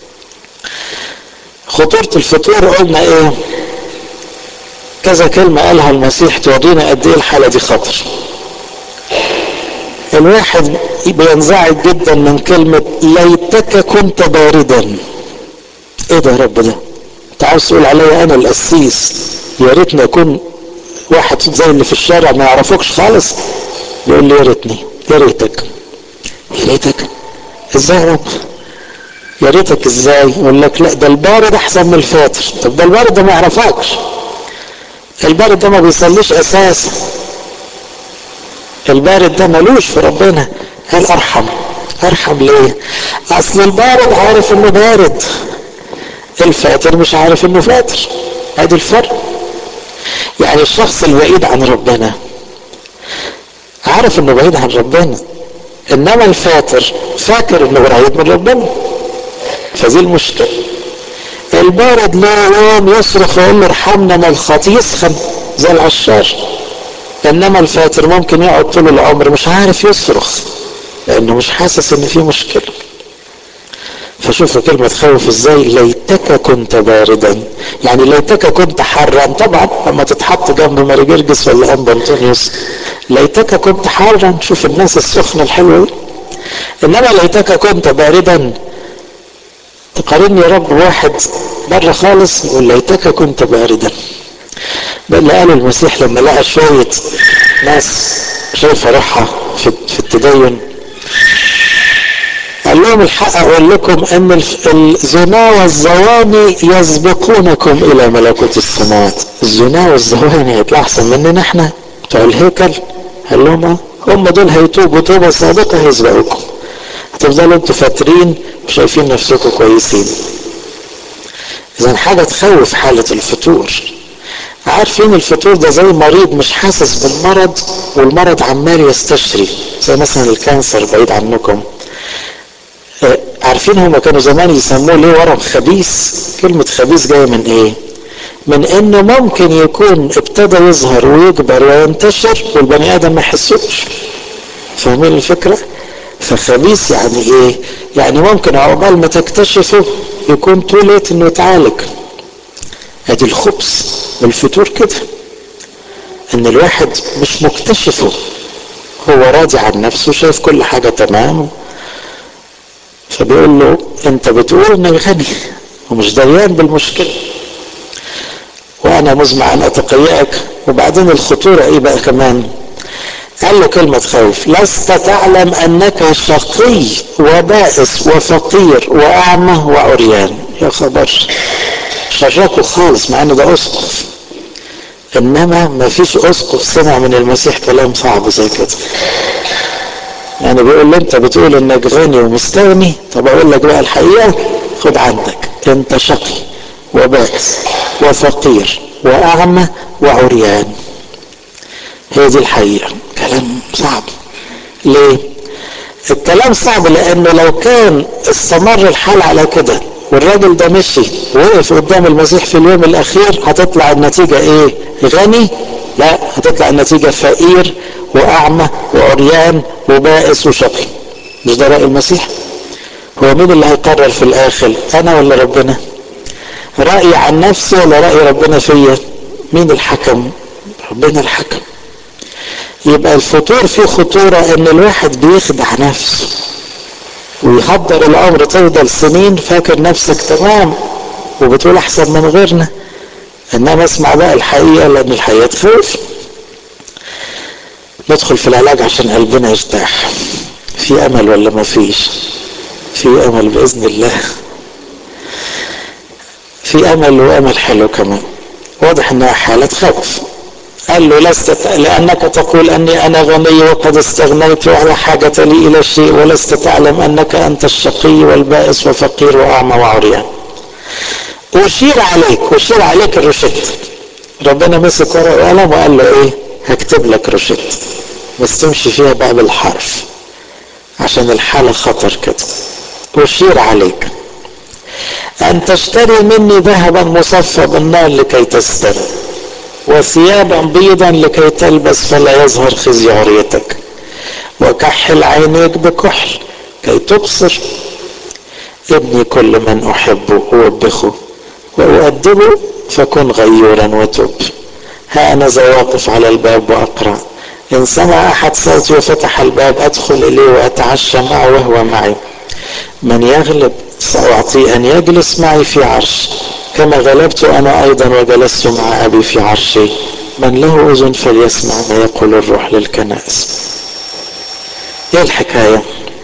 خطورة الفطور قلنا ايه كذا كلمة قالها المسيح تورينا قد ايه الحالة دي خطر الواحد بينزعج جدا من كلمة ليتك كنت باردا ايه ده يا رب ده انت عاوز تقول عليا انا القسيس يا ريتني اكون واحد زي اللي في الشارع ما يعرفوكش خالص يقول لي يا ريتني يا ريتك يا ريتك ازاي يا رب يا ريتك ازاي يقول لك لا ده البارد احسن من الفاتر طب ده البارد ده ما يعرفكش البارد ده ما بيصليش اساسا البارد ده ملوش في ربنا قال ارحم ارحم ليه اصل البارد عارف انه بارد الفاتر مش عارف انه فاتر ادي الفرق يعني الشخص البعيد عن ربنا عارف انه بعيد عن ربنا انما الفاتر فاكر انه قريب من ربنا فدي المشكله البارد لا يوم يصرخ ويقول له ارحمنا من الخطي يسخن زي العشار انما الفاتر ممكن يقعد طول العمر مش عارف يصرخ لانه مش حاسس ان في مشكله فشوفوا كلمة خوف ازاي ليتك كنت باردا يعني ليتك كنت حرا طبعا لما تتحط جنب ماري جرجس ولا ام بنطونيوس ليتك كنت حرا شوف الناس السخنة الحلوة دي انما ليتك كنت باردا تقارني يا رب واحد بره خالص يقول ليتك كنت باردا ده اللي قاله المسيح لما لقى شوية ناس شايفة روحها في, في التدين قال لهم الحق اقول لكم ان الزنا والزواني يسبقونكم الى ملكوت السماوات الزنا والزواني هيطلع احسن مننا احنا بتوع الهيكل قال لهم هم دول هيتوبوا توبه صادقه هيسبقوكم هتفضلوا انتوا فاترين وشايفين نفسكم كويسين اذا حاجه تخوف حاله الفتور عارفين الفتور ده زي مريض مش حاسس بالمرض والمرض عمال يستشري زي مثلا الكانسر بعيد عنكم عارفين هما كانوا زمان يسموه ليه ورم خبيث كلمة خبيث جاية من ايه من انه ممكن يكون ابتدى يظهر ويكبر وينتشر والبني ادم ما يحسوش فاهمين الفكرة فخبيث يعني ايه يعني ممكن عقبال ما تكتشفه يكون توليت انه يتعالج ادي الخبث والفتور كده ان الواحد مش مكتشفه هو راضي عن نفسه شايف كل حاجة تمام فبيقول له انت بتقول انك غني ومش دريان بالمشكلة وانا مزمع ان اتقيأك وبعدين الخطورة ايه بقى كمان قال له كلمة خوف لست تعلم انك شقي وبائس وفقير واعمى وعريان يا خبر شركوا خالص مع انه ده اسقف انما ما فيش اسقف سمع من المسيح كلام صعب زي كده يعني بيقول له انت بتقول انك غني ومستغني طب اقول لك بقى الحقيقه خد عندك انت شقي وبائس وفقير واعمى وعريان هي دي الحقيقه كلام صعب ليه الكلام صعب لانه لو كان استمر الحال على كده والراجل ده مشي وقف قدام المسيح في اليوم الاخير هتطلع النتيجه ايه غني لا هتطلع النتيجه فقير واعمى وعريان وبائس وشقي مش ده راي المسيح هو مين اللي هيقرر في الاخر انا ولا ربنا رايي عن نفسي ولا راي ربنا فيا مين الحكم ربنا الحكم يبقى الفطور فيه خطورة ان الواحد بيخدع نفسه ويحضر العمر تفضل سنين فاكر نفسك تمام وبتقول احسن من غيرنا انما اسمع بقى الحقيقة لان الحقيقة تخوف ندخل في العلاج عشان قلبنا يرتاح في امل ولا ما فيش في امل باذن الله في امل وامل حلو كمان واضح انها حالة خوف قال له لست لأنك تقول أني أنا غني وقد استغنيت ولا حاجة لي إلى شيء ولست تعلم أنك أنت الشقي والبائس وفقير وأعمى وعريان أشير عليك أشير عليك الرشد ربنا مسك ورقة وقلم وقال له إيه هكتب لك رشد بس تمشي فيها بقى بالحرف عشان الحالة خطر كده أشير عليك أن تشتري مني ذهبا مصفى بالنار لكي تستر وثيابا بيضا لكي تلبس فلا يظهر خزي عريتك وكحل عينيك بكحل كي تبصر ابني كل من احبه اوبخه واؤدبه فكن غيورا وتب ها انا ذا واقف على الباب واقرا ان سمع احد صوتي وفتح الباب ادخل اليه واتعشى معه وهو معي من يغلب ساعطيه ان يجلس معي في عرش كما غلبت انا ايضا وجلست مع ابي في عرشي من له اذن فليسمع ما يقول الروح للكنائس ايه الحكايه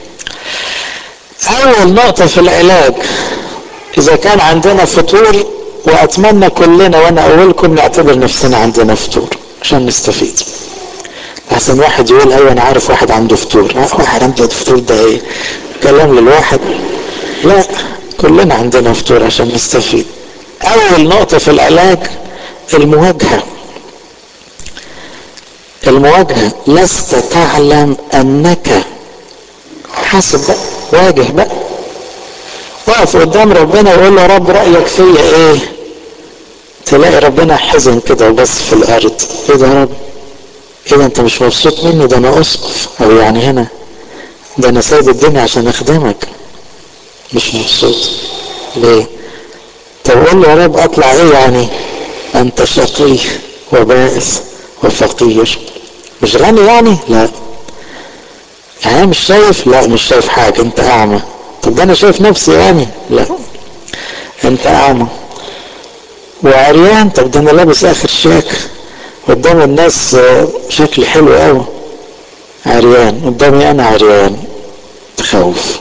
اول نقطه في العلاج اذا كان عندنا فطور واتمنى كلنا وانا اولكم نعتبر نفسنا عندنا فطور عشان نستفيد احسن واحد يقول ايوه انا عارف واحد عنده فطور واحد عنده فطور ده ايه كلام للواحد لا كلنا عندنا فطور عشان نستفيد اول نقطه في العلاج المواجهه المواجهه لست تعلم انك حاسب بقى واجه بقى واقف قدام ربنا ويقول له يا رب رايك فيا ايه تلاقي ربنا حزن كده وبس في الارض ايه ده يا رب ايه ده انت مش مبسوط مني ده انا اسقف او يعني هنا ده انا سايب الدنيا عشان اخدمك مش مبسوط ليه طب قول له يا رب اطلع ايه يعني انت شقي وبائس وفقير مش غني يعني لا يعني انا مش شايف لا مش شايف حاجة انت اعمى طب ده انا شايف نفسي يعني لا انت اعمى وعريان طب ده انا لابس اخر شاك قدام الناس شكلي حلو قوي عريان قدامي انا عريان تخوف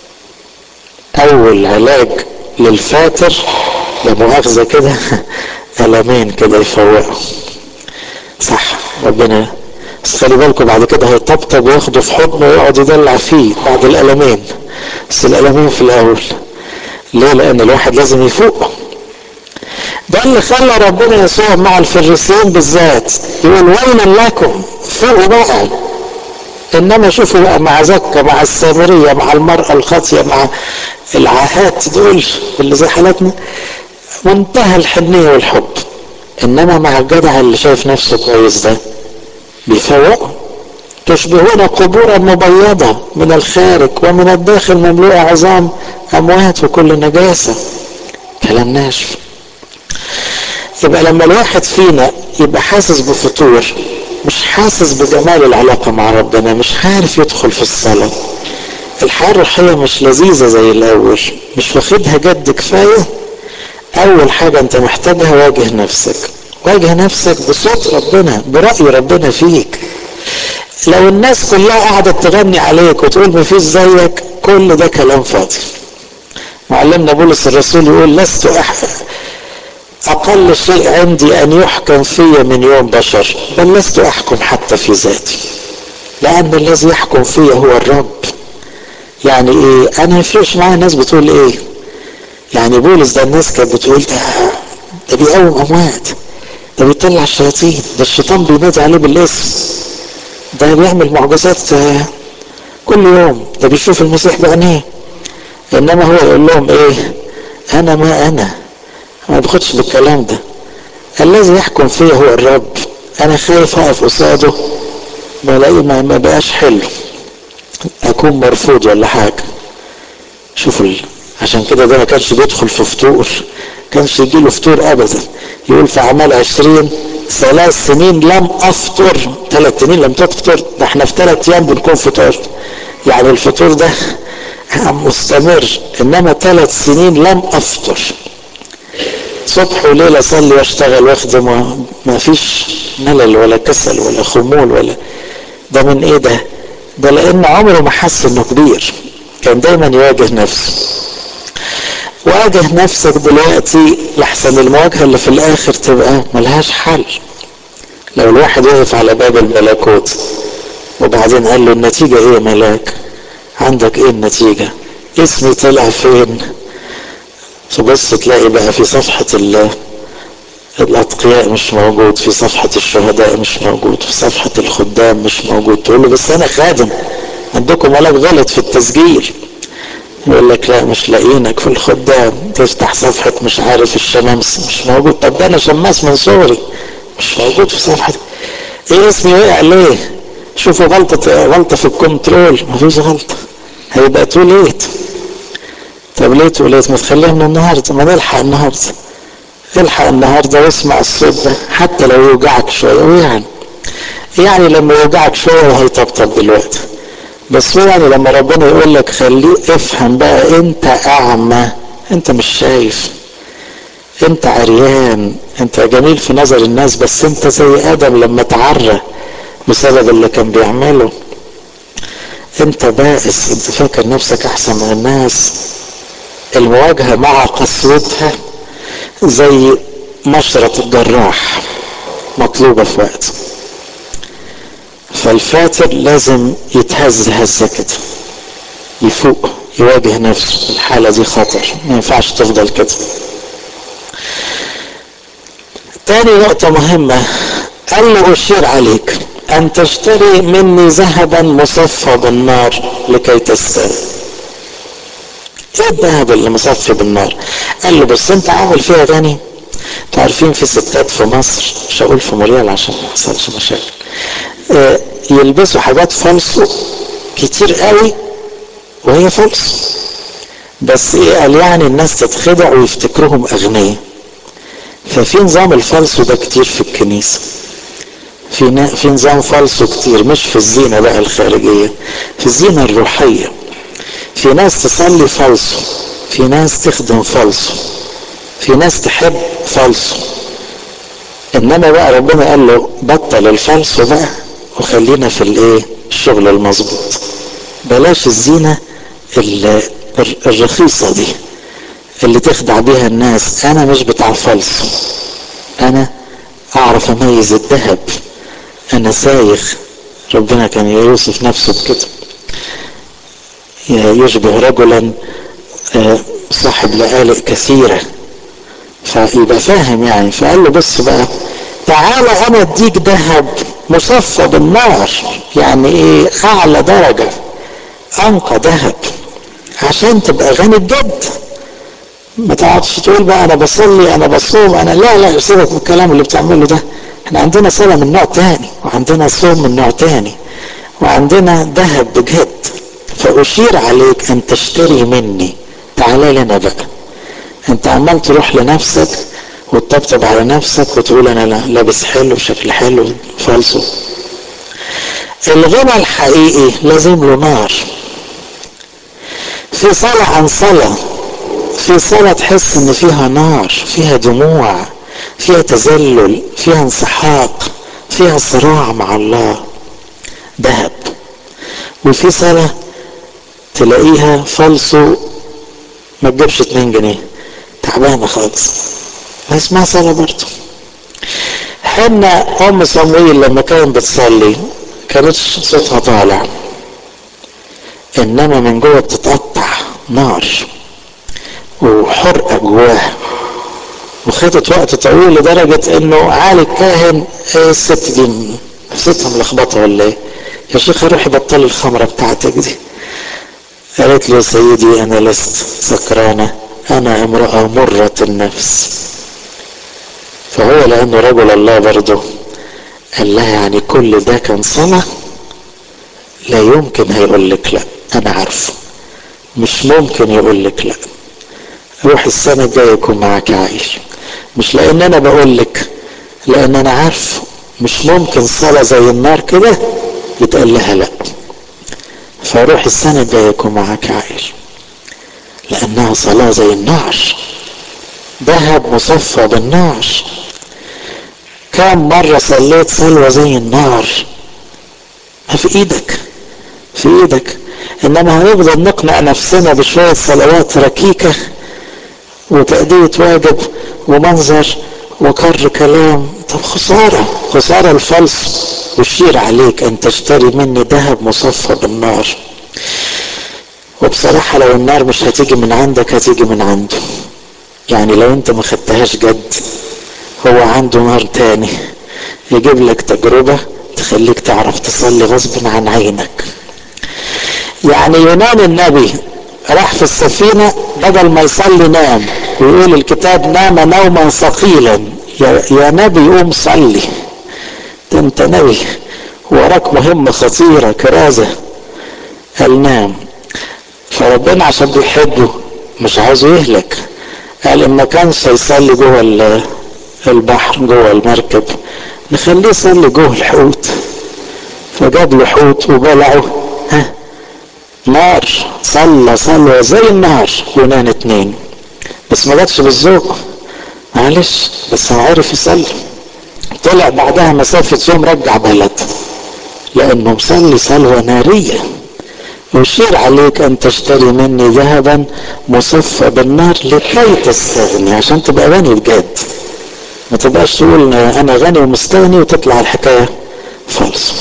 اول علاج للفاتر لا مؤاخذة كده ألمين كده يفوقوا صح ربنا بس خلي بالكم بعد كده هيطبطب وياخده في حضنه ويقعد يدلع فيه بعد الألمين بس الألمين في الأول ليه؟ لأن الواحد لازم يفوق ده اللي خلى ربنا يسوع مع الفريسيين بالذات يقول ويل لكم فوقوا بقى انما شوفوا بقى مع زكا مع السامريه مع المراه الخاطيه مع العاهات دول اللي زي حالاتنا منتهى الحنيه والحب انما مع الجدع اللي شايف نفسه كويس ده بيفوقوا تشبهون قبورا مبيضة من الخارج ومن الداخل مملوءة عظام أموات وكل نجاسة كلام ناشف يبقى لما الواحد فينا يبقى حاسس بفتور مش حاسس بجمال العلاقة مع ربنا مش عارف يدخل في الصلاة الحياة الروحية مش لذيذة زي الأول مش واخدها جد كفاية أول حاجة أنت محتاجها واجه نفسك واجه نفسك بصوت ربنا برأي ربنا فيك لو الناس كلها قعدت تغني عليك وتقول مفيش زيك كل ده كلام فاضي معلمنا بولس الرسول يقول لست أحد أقل شيء عندي أن يحكم في من يوم بشر بل لست أحكم حتى في ذاتي لأن الذي يحكم في هو الرب يعني إيه أنا يفرقش معايا الناس بتقول إيه يعني بولس ده الناس كانت بتقول ده ده بيقوم اموات ده بيطلع الشياطين ده الشيطان بينادي عليه بالاسم ده بيعمل معجزات كل يوم ده بيشوف المسيح بعينيه انما هو يقول لهم ايه انا ما انا ما باخدش بالكلام ده الذي يحكم فيا هو الرب انا خايف اقف قصاده بلاقي ما, ما بقاش حلو اكون مرفوض ولا حاجه شوفوا عشان كده ده ما كانش بيدخل في فطور كانش يجي له فطور ابدا يقول في اعمال عشرين ثلاث سنين لم افطر ثلاث سنين لم تفطر ده احنا في ثلاث ايام بنكون فطور يعني الفطور ده مستمر انما ثلاث سنين لم افطر صبح وليل اصلي واشتغل واخدم ما فيش ملل ولا كسل ولا خمول ولا ده من ايه ده ده لان عمره ما حس انه كبير كان دايما يواجه نفسه واجه نفسك دلوقتي لحسن المواجهة اللي في الاخر تبقى ملهاش حل لو الواحد وقف على باب الملكوت وبعدين قال له النتيجة ايه يا ملاك عندك ايه النتيجة اسمي طلع فين تبص تلاقي بقى في صفحة الأتقياء مش موجود في صفحة الشهداء مش موجود في صفحة الخدام مش موجود تقول له بس أنا خادم عندكم ملاك غلط في التسجيل يقول لك لا مش لاقيينك في الخدام تفتح صفحة مش عارف الشمامس مش موجود طب ده أنا شماس من صغري مش موجود في صفحة إيه اسمي وقع ليه؟ شوفوا غلطة غلطة في الكنترول مفيش غلطة هيبقى تو ليت طب ليه تو ليت ما تخليها من النهارده ما نلحق النهارده الحق النهارده واسمع الصوت ده حتى لو يوجعك شويه ويعني يعني لما يوجعك شويه وهيطبطب دلوقتي بس هو يعني لما ربنا يقول لك خليه افهم بقى انت اعمى انت مش شايف انت عريان انت جميل في نظر الناس بس انت زي ادم لما تعرى بسبب اللي كان بيعمله انت بائس انت فاكر نفسك احسن من الناس المواجهة مع قسوتها زي مشرط الجراح مطلوبة في وقت فالفاتر لازم يتهز هزة كده يفوق يواجه نفسه الحالة دي خطر ما ينفعش تفضل كده تاني نقطة مهمة قال له أشير عليك أن تشتري مني ذهبا مصفى بالنار لكي تستر ايه الذهب اللي مصفي بالنار قال له بس انت عامل فيها غني انتوا عارفين في ستات في مصر مش هقول في موريال عشان ما يحصلش مشاكل اه يلبسوا حاجات فالصو كتير قوي وهي فالصو بس ايه قال يعني الناس تتخدع ويفتكروهم اغنياء ففي نظام الفالصو ده كتير في الكنيسه في في نظام فالصو كتير مش في الزينه بقى الخارجيه في الزينه الروحيه في ناس تصلي فالصو في ناس تخدم فالصو في ناس تحب فالصو انما بقى ربنا قال له بطل الفالصو بقى وخلينا في الايه الشغل المظبوط بلاش الزينه الرخيصه دي اللي تخدع بيها الناس انا مش بتاع فالصو انا اعرف اميز الذهب انا سايغ ربنا كان يوصف نفسه بكده يشبه رجلا صاحب لآلئ كثيرة فيبقى فاهم يعني فقال له بص بقى تعالى انا اديك ذهب مصفى بالنار يعني ايه اعلى درجة انقى ذهب عشان تبقى غني بجد ما تقعدش تقول بقى انا بصلي انا بصوم انا لا لا سيبك من الكلام اللي بتعمله ده احنا عندنا صلاة من نوع تاني وعندنا صوم من نوع تاني وعندنا ذهب بجد فأشير عليك أن تشتري مني تعالى لنا بقى أنت عمال تروح لنفسك وتطبطب على نفسك وتقول أنا لابس حلو شكل حلو فالصو الغنى الحقيقي لازم له نار في صلاة عن صلاة في صلاة تحس إن فيها نار فيها دموع فيها تذلل فيها انسحاق فيها صراع مع الله ذهب وفي صلاة تلاقيها فالصو ما تجيبش 2 جنيه تعبانة خالص اسمها صلاة برضه حنا أم صمويل لما كانت بتصلي كانتش صوتها طالع إنما من جوه بتتقطع نار وحرقة جواه وخدت وقت طويل لدرجة انه عالي الكاهن ايه الست دي نفسيتها ملخبطة ولا ايه يا شيخ روحي بطلي الخمرة بتاعتك دي قالت له سيدي انا لست سكرانة انا امرأة مرة النفس فهو لانه رجل الله برضه قال لها يعني كل ده كان صلاة لا يمكن هيقول لك لا انا عارفه مش ممكن يقول لك لا روح السنة الجاية يكون معاك عائل مش لان انا بقول لك لان انا عارف مش ممكن صلاة زي النار كده يتقال لها لا فروح السنة الجاية يكون معاك عائل لانها صلاة زي النار ذهب مصفى بالنار كم مرة صليت صلوة زي النار ما في ايدك في ايدك انما هنفضل نقنع نفسنا بشوية صلوات ركيكة وتأدية واجب ومنظر وكر كلام طب خسارة خسارة الفلس يشير عليك ان تشتري مني ذهب مصفى بالنار وبصراحة لو النار مش هتيجي من عندك هتيجي من عنده يعني لو انت ما خدتهاش جد هو عنده نار تاني يجيب لك تجربة تخليك تعرف تصلي غصب عن عينك يعني يونان النبي راح في السفينة بدل ما يصلي نام ويقول الكتاب نام نوما ثقيلا يا, يا نبي قوم صلي ده انت نبي وراك مهمة خطيرة كرازة قال نام فربنا عشان بيحبه مش عاوزه يهلك قال ان ما كانش هيصلي جوه البحر جوه المركب نخليه يصلي جوه الحوت فجاب له حوت وبلعه ها نار صلى صلوة زي النار يونان اتنين بس ما جاتش بالذوق معلش بس هو عرف يصلي طلع بعدها مسافة يوم رجع بلد لأنه مصلي صلوة نارية يشير عليك أن تشتري مني ذهبا مصفى بالنار لكي تستغني عشان تبقى غني بجد ما تبقاش تقول أنا غني ومستغني وتطلع الحكاية فالص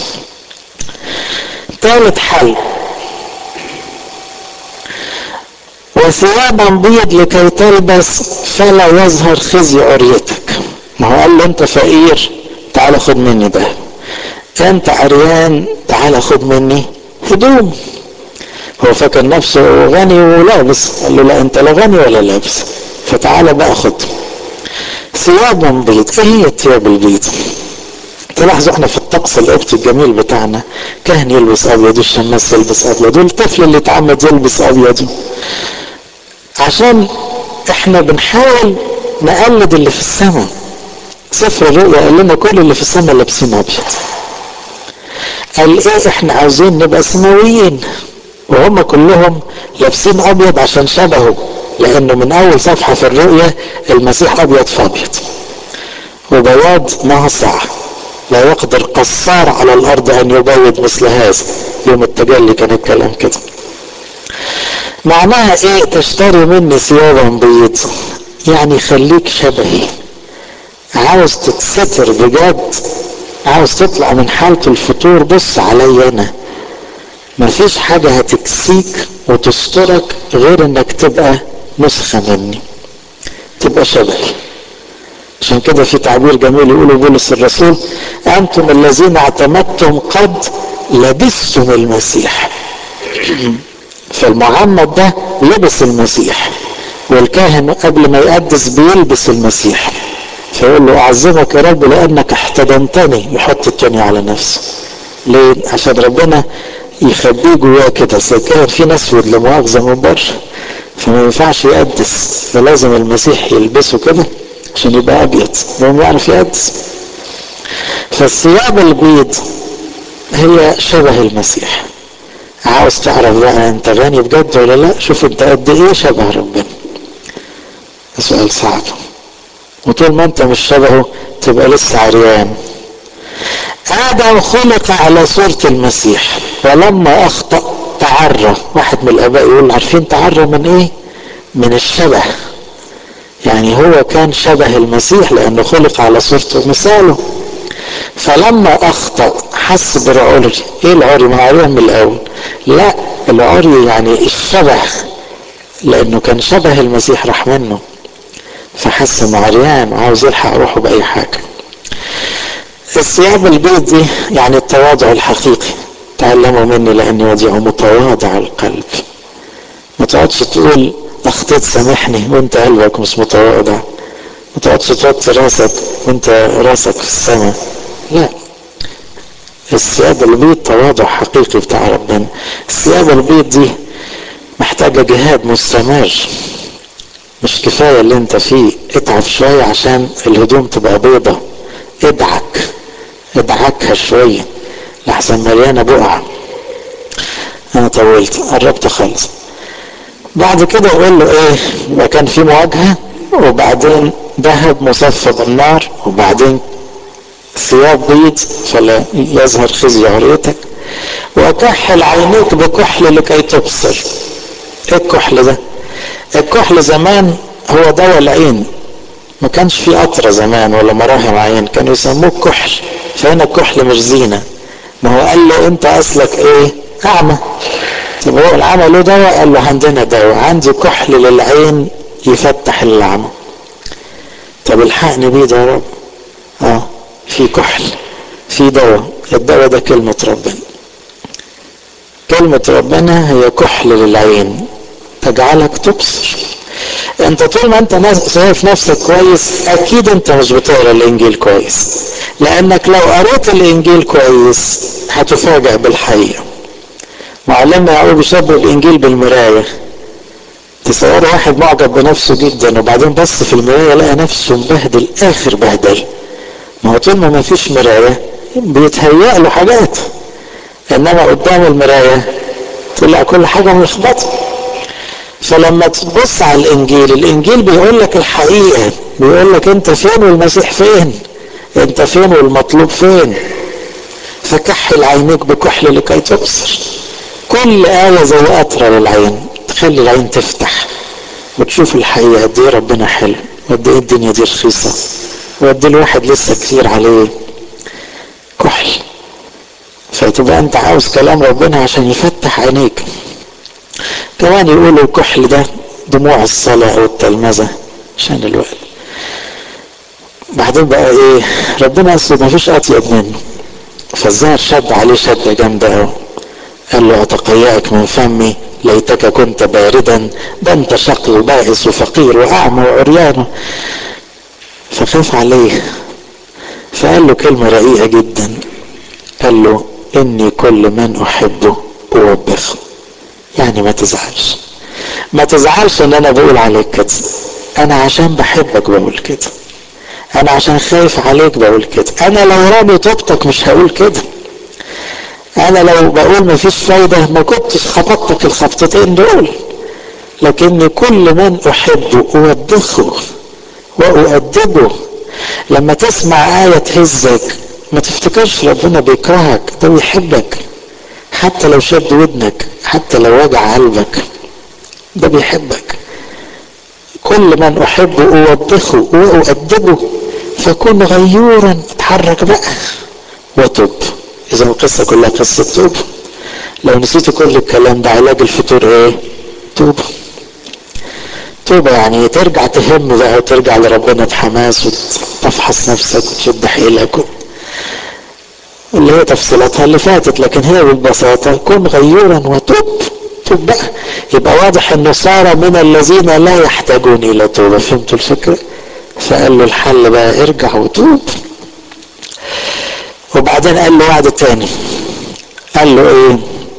ثالث حل وثيابا بيض لكي تلبس فلا يظهر خزي عريتك ما هو قال له انت فقير تعال خد مني ده انت عريان تعال خد مني هدوم هو فاكر نفسه غني ولابس قال له لا انت لا غني ولا لابس فتعالى بقى خد ثيابا بيض ايه هي الثياب البيض تلاحظوا احنا في الطقس القبطي الجميل بتاعنا كاهن يلبس ابيض والشماس يلبس ابيض والطفل اللي اتعمد يلبس ابيض عشان احنا بنحاول نقلد اللي في السماء سفر الرؤيا قال لنا كل اللي في السماء لابسين ابيض قال ايه احنا عاوزين نبقى سماويين وهم كلهم لابسين ابيض عشان شبهه لانه من اول صفحه في الرؤيا المسيح ابيض في ابيض وبياض ناصع لا يقدر قصار على الارض ان يبيض مثل هذا يوم التجلي كان الكلام كده معناها ايه تشتري مني ثيابا بيض يعني خليك شبهي عاوز تتستر بجد عاوز تطلع من حالة الفطور بص عليا انا مفيش حاجة هتكسيك وتسترك غير انك تبقى نسخة مني تبقى شبهي عشان كده في تعبير جميل يقوله بولس الرسول انتم الذين اعتمدتم قد لبستم المسيح فالمعمد ده لبس المسيح والكاهن قبل ما يقدس بيلبس المسيح فيقول له اعظمك يا رب لانك احتضنتني يحط التاني على نفسه ليه عشان ربنا يخبيه جواه كده كان في نسود لمؤاخذه من بره فما ينفعش يقدس فلازم المسيح يلبسه كده عشان يبقى ابيض لانه يعرف يقدس فالثياب البيض هي شبه المسيح عاوز تعرف بقى انت غني بجد ولا لا شوف انت قد ايه شبه ربنا سؤال صعب وطول ما انت مش شبهه تبقى لسه عريان آدم خلق على صورة المسيح ولما أخطأ تعرى واحد من الآباء يقول عارفين تعرى من إيه؟ من الشبه يعني هو كان شبه المسيح لأنه خلق على صورته ومثاله فلما أخطأ حس بالعري إيه العري؟ ما عريان من الأول لا العري يعني الشبه لانه كان شبه المسيح راح منه فحس انه عريان وعاوز يلحق روحه باي حاجه الثياب البيض دي يعني التواضع الحقيقي تعلموا مني لاني وضيع متواضع القلب ما تقعدش تقول اخطيت سامحني وانت قلبك مش متواضع ما تقعدش توطي راسك وانت راسك في السماء لا الثياب البيض تواضع حقيقي بتاع ربنا الثياب البيض دي محتاجة جهاد مستمر مش كفاية اللي انت فيه اتعب شوية عشان الهدوم تبقى بيضة ادعك ادعكها شوية لحسن مليانة بقع انا طولت قربت خالص بعد كده يقول له ايه يبقى كان في مواجهة وبعدين ذهب مصفى بالنار وبعدين ثياب بيض فلا يظهر خزي عريتك وكحل عينيك بكحل لكي تبصر ايه الكحل ده الكحل زمان هو دواء العين ما كانش في قطره زمان ولا مراهم عين كانوا يسموه كحل فهنا الكحل مش زينه ما هو قال له انت اصلك ايه اعمى طب هو العمى له دواء قال له عندنا دواء عندي كحل للعين يفتح العمى طب الحقني بيه ده يا رب اه في كحل في دواء الدواء ده كلمة ربنا كلمة ربنا هي كحل للعين تجعلك تبصر انت طول ما انت شايف نفسك كويس اكيد انت مش بتقرا الانجيل كويس لانك لو قريت الانجيل كويس هتفاجأ بالحقيقة معلمنا يعقوب يشبه الانجيل بالمراية تصور واحد معجب بنفسه جدا وبعدين بص في المراية لقى نفسه مبهدل اخر بهدل ما هو طول ما ما فيش مراية بيتهيأ له حاجات انما قدام المراية طلع كل حاجة ملخبطة فلما تبص على الانجيل الانجيل بيقول لك الحقيقة بيقول لك انت فين والمسيح فين انت فين والمطلوب فين فكحل عينيك بكحل لكي تبصر كل آية زي قطرة للعين تخلي العين تفتح وتشوف الحقيقة قد ايه ربنا حلو وقد ايه الدنيا دي رخيصة وقد الواحد لسه كتير عليه كحل فتبقى انت عاوز كلام ربنا عشان يفتح عينيك كمان يقولوا الكحل ده دموع الصلاة او التلمذة عشان الوقت بعدين بقى ايه ربنا اصلا ما فيش اطيب منه فالظاهر شد عليه شدة جامدة قوي قال له اتقيأك من فمي ليتك كنت باردا ده انت شقي وبائس وفقير واعمى وعريان فخاف عليه فقال له كلمة رقيقة جدا قال له اني كل من احبه اوبخه يعني ما تزعلش ما تزعلش ان انا بقول عليك كده انا عشان بحبك بقول كده انا عشان خايف عليك بقول كده انا لو رامي طوبتك مش هقول كده انا لو بقول ما فيش فايدة ما كنتش خبطتك الخبطتين دول لكن كل من احبه اوبخه واؤدبه لما تسمع آية تهزك ما تفتكرش ربنا بيكرهك ده بيحبك حتى لو شد ودنك حتى لو وجع قلبك ده بيحبك كل من احبه اوبخه واؤدبه فكن غيورا اتحرك بقى وتب اذا القصة كلها قصة توب لو نسيت كل الكلام ده علاج الفتور ايه توبة توبة يعني ترجع تهم بقى وترجع لربنا بحماس وتفحص نفسك وتشد حيلك اللي هي تفصيلاتها اللي فاتت لكن هي بالبساطة كن غيورا وتوب توب بقى يبقى واضح انه صار من الذين لا يحتاجون الى توبة فهمتوا الفكرة فقال له الحل بقى ارجع وتوب وبعدين قال له وعد تاني قال له ايه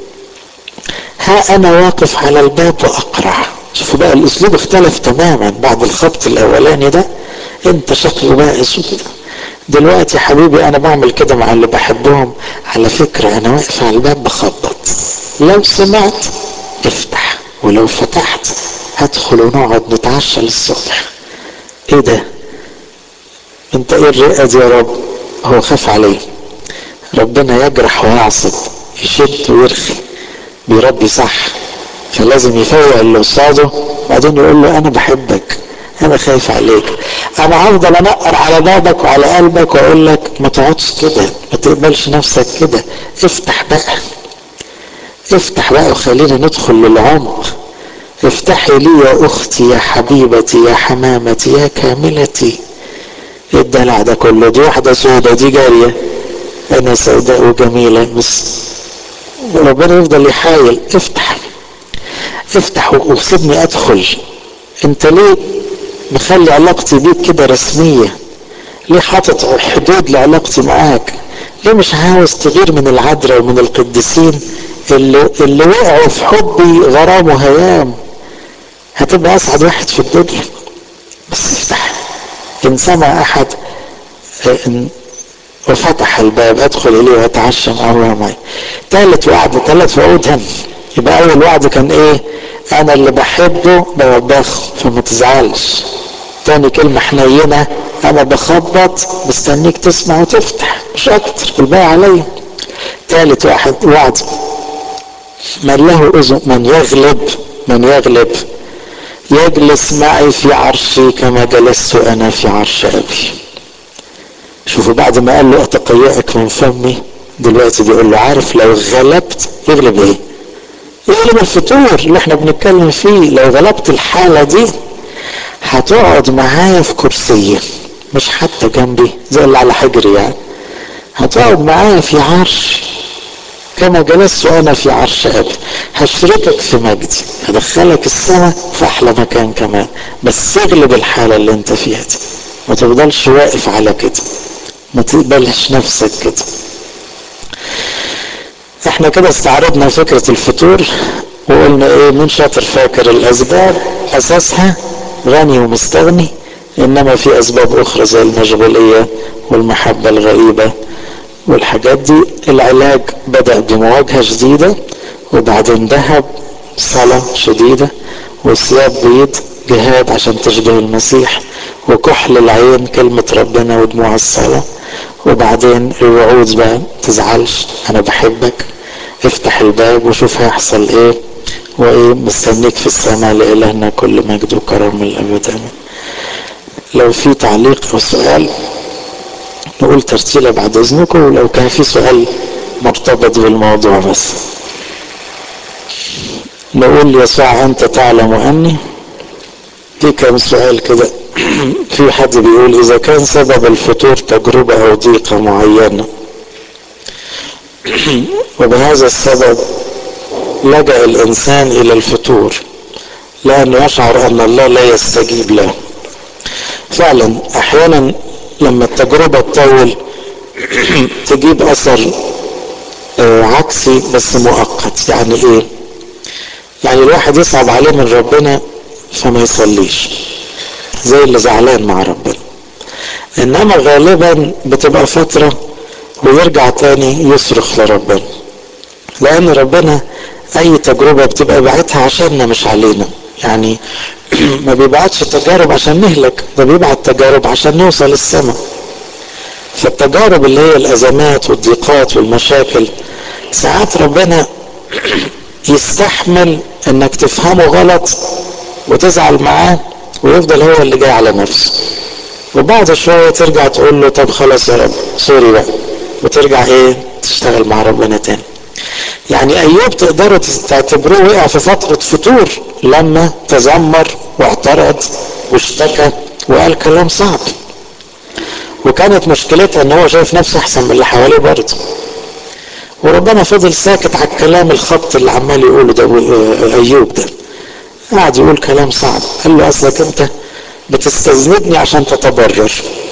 ها انا واقف على الباب واقرع شوفوا بقى الاسلوب اختلف تماما بعد الخبط الاولاني ده انت شكله بائس وكده دلوقتي يا حبيبي انا بعمل كده مع اللي بحبهم على فكرة انا واقف على الباب بخبط لو سمعت افتح ولو فتحت هدخل ونقعد نتعشى للصبح ايه ده انت ايه الرئة دي يا رب هو خاف عليه ربنا يجرح ويعصب يشد ويرخي بيربي صح فلازم يفوق اللي قصاده بعدين يقول له انا بحبك انا خايف عليك انا هفضل انقر على بابك وعلى قلبك واقول لك ما تقعدش كده ما تقبلش نفسك كده افتح بقى افتح بقى وخلينا ندخل للعمق افتحي لي يا اختي يا حبيبتي يا حمامتي يا كاملتي ايه الدلع ده كله دي واحدة سودة دي جارية انا سوداء وجميلة بس ربنا يفضل يحايل افتح افتح وسيبني ادخل انت ليه مخلي علاقتي بيك كده رسمية ليه حاطط حدود لعلاقتي معاك ليه مش عاوز تغير من العذراء ومن القديسين اللي, اللي وقعوا في حبي غرام وهيام هتبقى اسعد واحد في الدنيا بس افتح ان سمع احد إن وفتح الباب ادخل اليه واتعشى معه معي ثالث وعد ثلاث وعود هم يبقى اول وعد كان ايه انا اللي بحبه بوبخه فما تزعلش تاني كلمة حنينة انا بخبط مستنيك تسمع وتفتح مش اكتر الباقي عليا ثالث واحد وعد من له اذن من يغلب من يغلب يجلس معي في عرشي كما جلست انا في عرش ابي شوفوا بعد ما قال له اتقيأك من فمي دلوقتي بيقول له عارف لو غلبت يغلب ايه يغلب الفطور اللي احنا بنتكلم فيه لو غلبت الحالة دي هتقعد معايا في كرسية مش حتى جنبي زي اللي على حجري يعني هتقعد معايا في عرش كما جلست وانا في عرش ابي هشركك في مجدي هدخلك السماء في احلى مكان كمان بس اغلب الحالة اللي انت فيها دي ما تفضلش واقف على كده ما تقبلش نفسك كده احنا كده استعرضنا فكرة الفطور وقلنا ايه مين شاطر فاكر الاسباب اساسها غني ومستغني انما في اسباب اخرى زي المشغولية والمحبة الغريبة والحاجات دي العلاج بدأ بمواجهة جديدة وبعدين ذهب صلاة شديدة وثياب بيض جهاد عشان تشبه المسيح وكحل العين كلمة ربنا ودموع الصلاة وبعدين الوعود بقى تزعلش انا بحبك افتح الباب وشوف هيحصل ايه وايه مستنيك في السماء لإلهنا كل مجد وكرم من الابد امين لو في تعليق او سؤال نقول ترتيلة بعد اذنكم ولو كان في سؤال مرتبط بالموضوع بس نقول يسوع انت تعلم اني في كم سؤال كده في حد بيقول اذا كان سبب الفطور تجربة او ضيقة معينة وبهذا السبب لجأ الانسان الى الفطور لانه يشعر ان الله لا يستجيب له فعلا احيانا لما التجربة تطول تجيب اثر عكسي بس مؤقت يعني ايه يعني الواحد يصعب عليه من ربنا فما يصليش زي اللي زعلان مع ربنا انما غالبا بتبقى فترة ويرجع تاني يصرخ لربنا لان ربنا اي تجربة بتبقى بعتها عشاننا مش علينا يعني ما بيبعتش تجارب عشان نهلك ده بيبعت تجارب عشان نوصل السماء فالتجارب اللي هي الازمات والضيقات والمشاكل ساعات ربنا يستحمل انك تفهمه غلط وتزعل معاه ويفضل هو اللي جاي على نفسه وبعد شوية ترجع تقول له طب خلاص يا رب سوري بقى وترجع ايه تشتغل مع ربنا تاني يعني ايوب تقدروا تعتبروه وقع في فترة فتور لما تذمر واعترض واشتكى وقال كلام صعب وكانت مشكلتها ان هو شايف نفسه احسن من اللي حواليه برضه وربنا فضل ساكت على الكلام الخط اللي عمال يقوله ده ايوب ده قعد يقول كلام صعب قال له اصلك انت بتستذنبني عشان تتبرر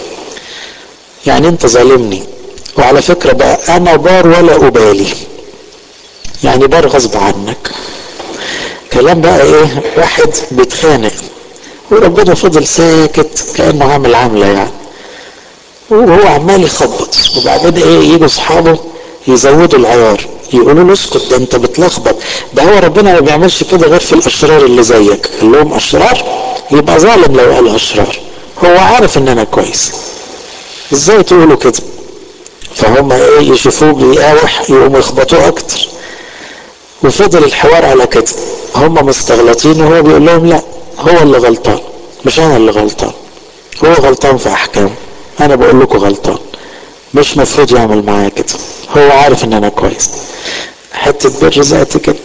يعني انت ظالمني وعلى فكرة بقى انا بار ولا ابالي يعني بار غصب عنك كلام بقى ايه واحد بيتخانق وربنا فضل ساكت كانه عامل عامله يعني وهو عمال يخبط وبعدين ايه يجوا اصحابه يزودوا العيار يقولوا له اسكت ده انت بتلخبط ده هو ربنا ما بيعملش كده غير في الاشرار اللي زيك قال لهم اشرار يبقى ظالم لو قال اشرار هو عارف ان انا كويس ازاي تقولوا كده فهم ايه يشوفوه بيقاوح يقوموا يخبطوه اكتر وفضل الحوار على كده هم مستغلطين وهو بيقول لهم لا هو اللي غلطان مش انا اللي غلطان هو غلطان في احكامه انا بقول لكم غلطان مش مفروض يعمل معايا كده هو عارف ان انا كويس حتة بر ذاتي كده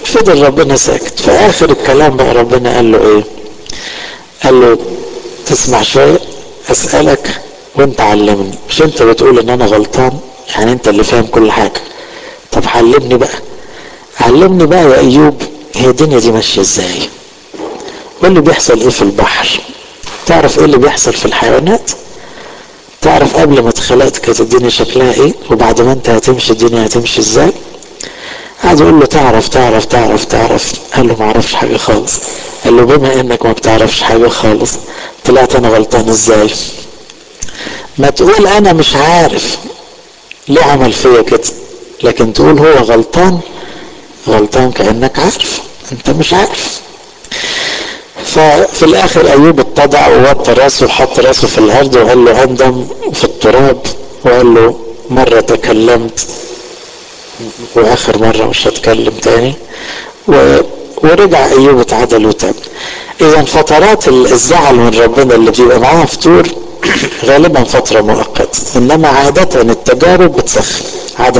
فضل ربنا ساكت في اخر الكلام بقى ربنا قال له ايه قال له تسمع شوية اسألك وانت علمني مش انت بتقول ان انا غلطان يعني انت اللي فاهم كل حاجة طب علمني بقى علمني بقى يا ايوب هي الدنيا دي ماشية ازاي وايه اللي بيحصل ايه في البحر تعرف ايه اللي بيحصل في الحيوانات تعرف قبل ما اتخلقت كانت الدنيا شكلها ايه وبعد ما انت هتمشي الدنيا هتمشي ازاي قعد يقول له تعرف تعرف تعرف تعرف قال له ما اعرفش حاجه خالص قال له بما انك ما بتعرفش حاجه خالص طلعت انا غلطان ازاي ما تقول انا مش عارف ليه عمل فيا كده لكن تقول هو غلطان غلطان كانك عارف انت مش عارف ففي الاخر ايوب اتضع ووطى راسه وحط راسه في الارض وقال له اندم في التراب وقال له مره تكلمت واخر مره مش هتكلم تاني و... ورجع ايوب اتعدل وتاب اذا فترات الزعل من ربنا اللي بيبقى معاها فتور غالبا فتره مؤقته انما عاده التجارب بتسخن عاده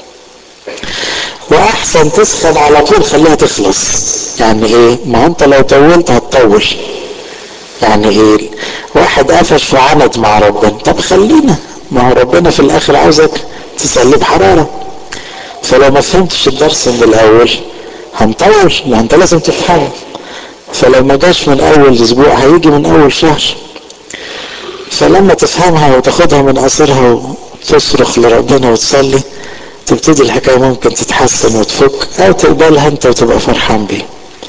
واحسن تسخن على طول خليها تخلص يعني ايه ما انت لو طولت هتطول يعني ايه واحد قفش وعند مع ربنا طب خلينا ما هو ربنا في الاخر عاوزك تسليه بحراره فلو ما فهمتش الدرس من الاول هنطول ما انت لازم تفهمه فلو ما جاش من اول اسبوع هيجي من اول شهر فلما تفهمها وتاخدها من قصرها وتصرخ لربنا وتصلي تبتدي الحكايه ممكن تتحسن وتفك او تقبلها انت وتبقى فرحان بيه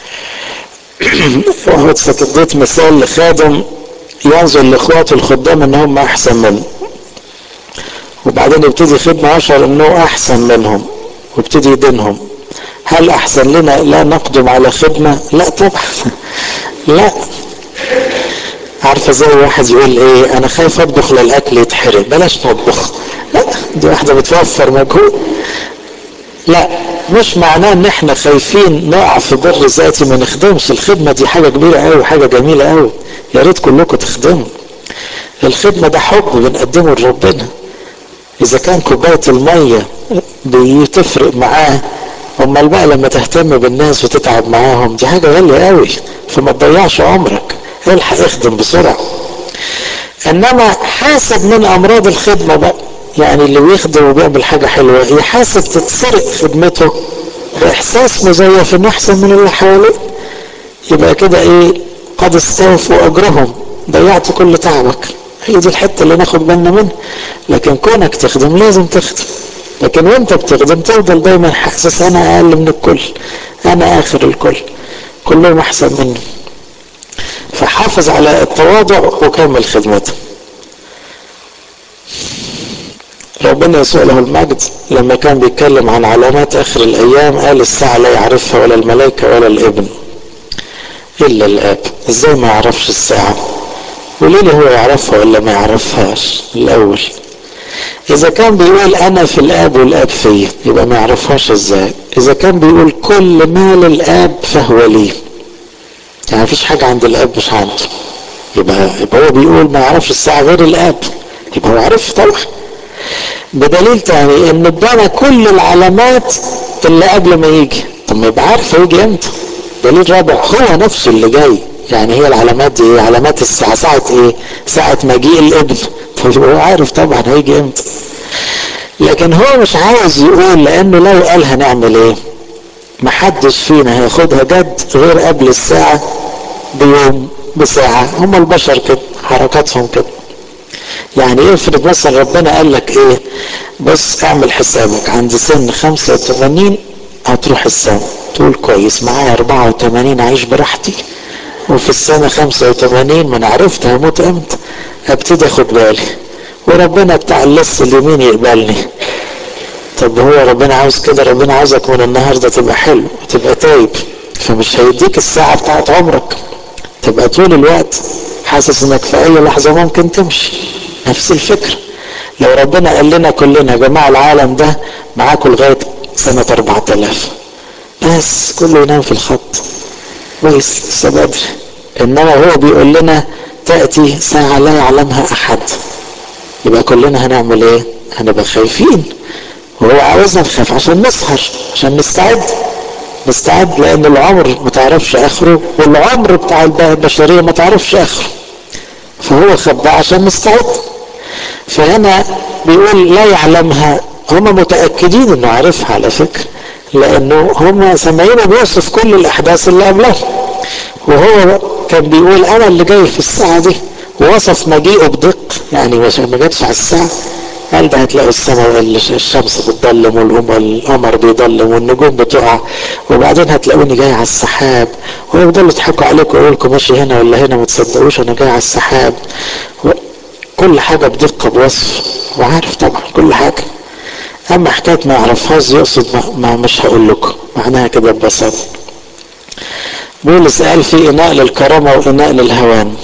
واحد اديت مثال لخادم ينظر لاخواته الخدام ان هم احسن منه وبعدين يبتدي خدمه اشعر انه احسن منهم ويبتدي يدينهم هل احسن لنا لا نقدم على خدمه لا طبعا لا عارفه زي واحد يقول ايه انا خايف اطبخ للاكل يتحرق بلاش نطبخ لا دي واحده بتوفر مجهود لا مش معناه ان احنا خايفين نقع في بر ذاتي ما نخدمش الخدمه دي حاجه كبيره قوي حاجه جميله قوي يا ريت كلكم تخدموا الخدمه ده حب بنقدمه لربنا اذا كان كوبايه الميه بتفرق معاه امال بقى لما تهتم بالناس وتتعب معاهم دي حاجه غاليه قوي فما تضيعش عمرك الحق اخدم بسرعه انما حاسب من امراض الخدمه بقى يعني اللي بيخدم وبيعمل حاجه حلوه يحاسب تتسرق خدمته باحساس مزيف انه احسن من اللي حواليه يبقى كده ايه قد استوفوا اجرهم ضيعت كل تعبك هي دي الحته اللي ناخد بالنا منها لكن كونك تخدم لازم تخدم لكن وانت بتخدم تفضل دايما حاسس انا اقل من الكل انا اخر الكل كلهم احسن مني فحافظ على التواضع وكمل خدمته ربنا يسوع له المجد لما كان بيتكلم عن علامات اخر الايام قال الساعه لا يعرفها ولا الملائكه ولا الابن الا الاب ازاي ما يعرفش الساعه قولوا لي هو يعرفها ولا ما يعرفهاش الاول اذا كان بيقول انا في الاب والاب فيا يبقى ما يعرفهاش ازاي اذا كان بيقول كل ما للاب فهو لي يعني مفيش حاجه عند الاب مش عنده يبقى يبقى هو بيقول ما يعرفش الساعه غير الاب يبقى هو عارف طبعا بدليل تاني ان ادانا كل العلامات اللي قبل ما يجي طب ما يبقى عارف هيجي امتى دليل رابع هو نفسه اللي جاي يعني هي العلامات دي ايه علامات الساعة ساعة ايه ساعة مجيء الابن طيب هو عارف طبعا هيجي امتى لكن هو مش عاوز يقول لانه لو قال هنعمل ايه محدش فينا هياخدها جد غير قبل الساعة بيوم بساعة هم البشر كده حركاتهم كده يعني افرض مثلا ربنا قال لك ايه بص اعمل حسابك عند سن 85 هتروح السما تقول كويس معايا 84 اعيش براحتي وفي السنة 85 ما انا عرفت هموت امتى ابتدي اخد بالي وربنا بتاع اللص اليمين يقبلني طب هو ربنا عاوز كده ربنا عاوزك من النهارده تبقى حلو وتبقى تايب فمش هيديك الساعة بتاعت عمرك تبقى طول الوقت حاسس انك في اي لحظة ممكن تمشي نفس الفكرة لو ربنا قال لنا كلنا يا جماعة العالم ده معاكم لغاية سنة 4000 بس كله ينام في الخط كويس لسه بدري انما هو بيقول لنا تأتي ساعة لا يعلمها احد يبقى كلنا هنعمل ايه هنبقى خايفين وهو عاوزنا نخاف عشان نسهر عشان نستعد مستعد لان العمر ما تعرفش اخره والعمر بتاع البشريه ما تعرفش اخره فهو خبى عشان مستعد فهنا بيقول لا يعلمها هم متاكدين انه عارفها على فكره لانه هم سامعينه بيوصف كل الاحداث اللي قبلها وهو كان بيقول انا اللي جاي في الساعه دي ووصف مجيئه بدقه يعني ما جاتش على الساعه قال ده هتلاقوا السماء الشمس بتضلم والقمر بيضلم والنجوم بتقع وبعدين هتلاقوني جاي على السحاب ويفضلوا يضحكوا عليكم ويقولوا لكم ماشي هنا ولا هنا ما تصدقوش انا جاي على السحاب كل حاجه بدقه بوصف وعارف طبعا كل حاجه اما حكايه ما يعرفهاش يقصد ما, ما مش هقول لكم معناها كده ببساطه بولس قال في اناء للكرامه واناء للهوان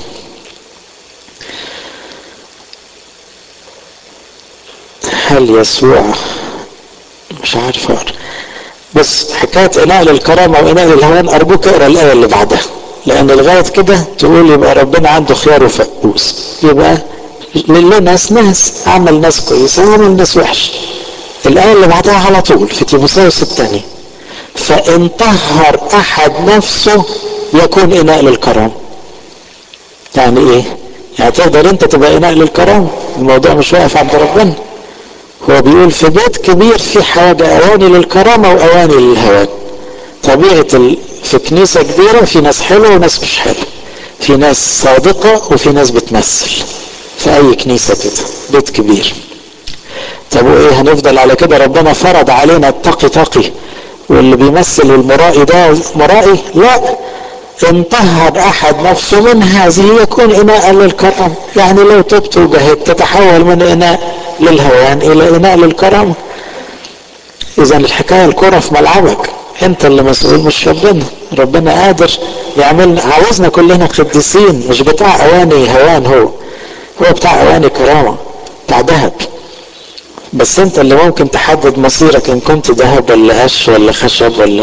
هل يسوع مش عارف اقرا بس حكايه اناء للكرامه واناء للهوان ارجوك اقرا الايه اللي بعدها لان لغايه كده تقول يبقى ربنا عنده خيار وفقوس يبقى للناس ناس عمل ناس كويسه وعمل ناس وحشه الايه اللي بعدها على طول في تيموثاوس الثاني فان طهر احد نفسه يكون اناء للكرامه يعني ايه يعني تقدر انت تبقى اناء للكرامه الموضوع مش واقف عند ربنا هو بيقول في بيت كبير في حاجة أواني للكرامة وأواني للهوان طبيعة ال... في كنيسة كبيرة في ناس حلوة وناس مش حلوة في ناس صادقة وفي ناس بتمثل في أي كنيسة كده بيت كبير طب وإيه هنفضل على كده ربنا فرض علينا التقي تقي واللي بيمثل والمرائي ده مرائي لا ان طهر احد نفسه من هذه يكون اناء للكرم يعني لو تبت وجهدت تتحول من اناء للهوان الى اناء للكرم اذا الحكايه الكره في ملعبك انت اللي مسؤول مش ربنا ربنا قادر يعملنا عاوزنا كلنا قديسين مش بتاع اواني هوان هو هو بتاع اواني كرامه بتاع ذهب بس انت اللي ممكن تحدد مصيرك ان كنت ذهب ولا قش ولا خشب ولا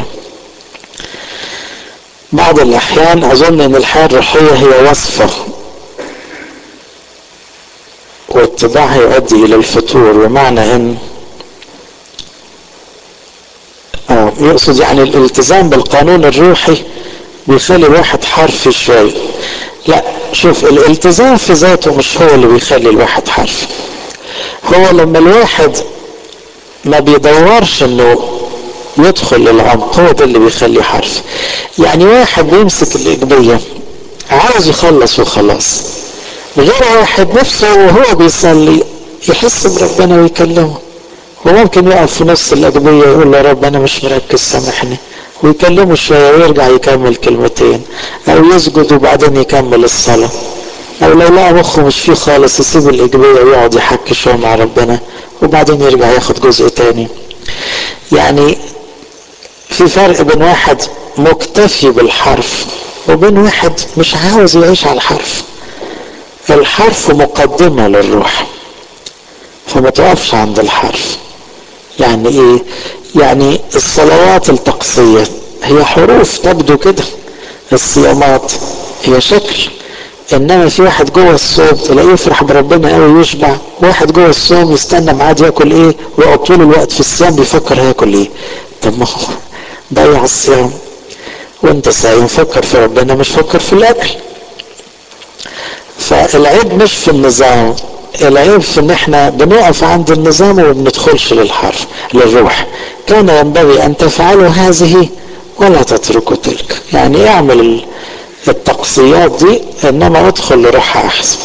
بعض الأحيان أظن أن الحياة الروحية هي وصفة واتباعها يؤدي إلى الفتور بمعنى أن آه يقصد يعني الالتزام بالقانون الروحي بيخلي الواحد حرفي شوية لا شوف الالتزام في ذاته مش هو اللي بيخلي الواحد حرفي هو لما الواحد ما بيدورش انه يدخل للعمق هو ده اللي بيخليه حرف يعني واحد بيمسك الإقبية عاوز يخلص وخلاص غير واحد نفسه وهو بيصلي يحس بربنا ويكلمه وممكن يقف في نص الأقبية يقول له رب أنا مش مركز سامحني ويكلمه شوية ويرجع يكمل كلمتين أو يسجد وبعدين يكمل الصلاة أو لو لقى مخه مش فيه خالص يسيب الإقبية ويقعد يحكي شوية مع ربنا وبعدين يرجع ياخد جزء تاني يعني في فرق بين واحد مكتفي بالحرف وبين واحد مش عاوز يعيش على الحرف الحرف مقدمة للروح فما تقفش عند الحرف يعني ايه يعني الصلوات الطقسية هي حروف تبدو كده الصيامات هي شكل انما في واحد جوه الصوم تلاقيه يفرح بربنا قوي ويشبع واحد جوه الصوم يستنى ميعاد ياكل ايه ويقعد طول الوقت في الصيام بيفكر هياكل ايه طب ما هو ضيع الصيام وانت صايم فكر في ربنا مش فكر في الاكل فالعيب مش في النظام العيب في ان احنا بنقف عند النظام وما بندخلش للحرف للروح كان ينبغي ان تفعلوا هذه ولا تتركوا تلك يعني اعمل التقصيات دي انما ادخل لروحها احسن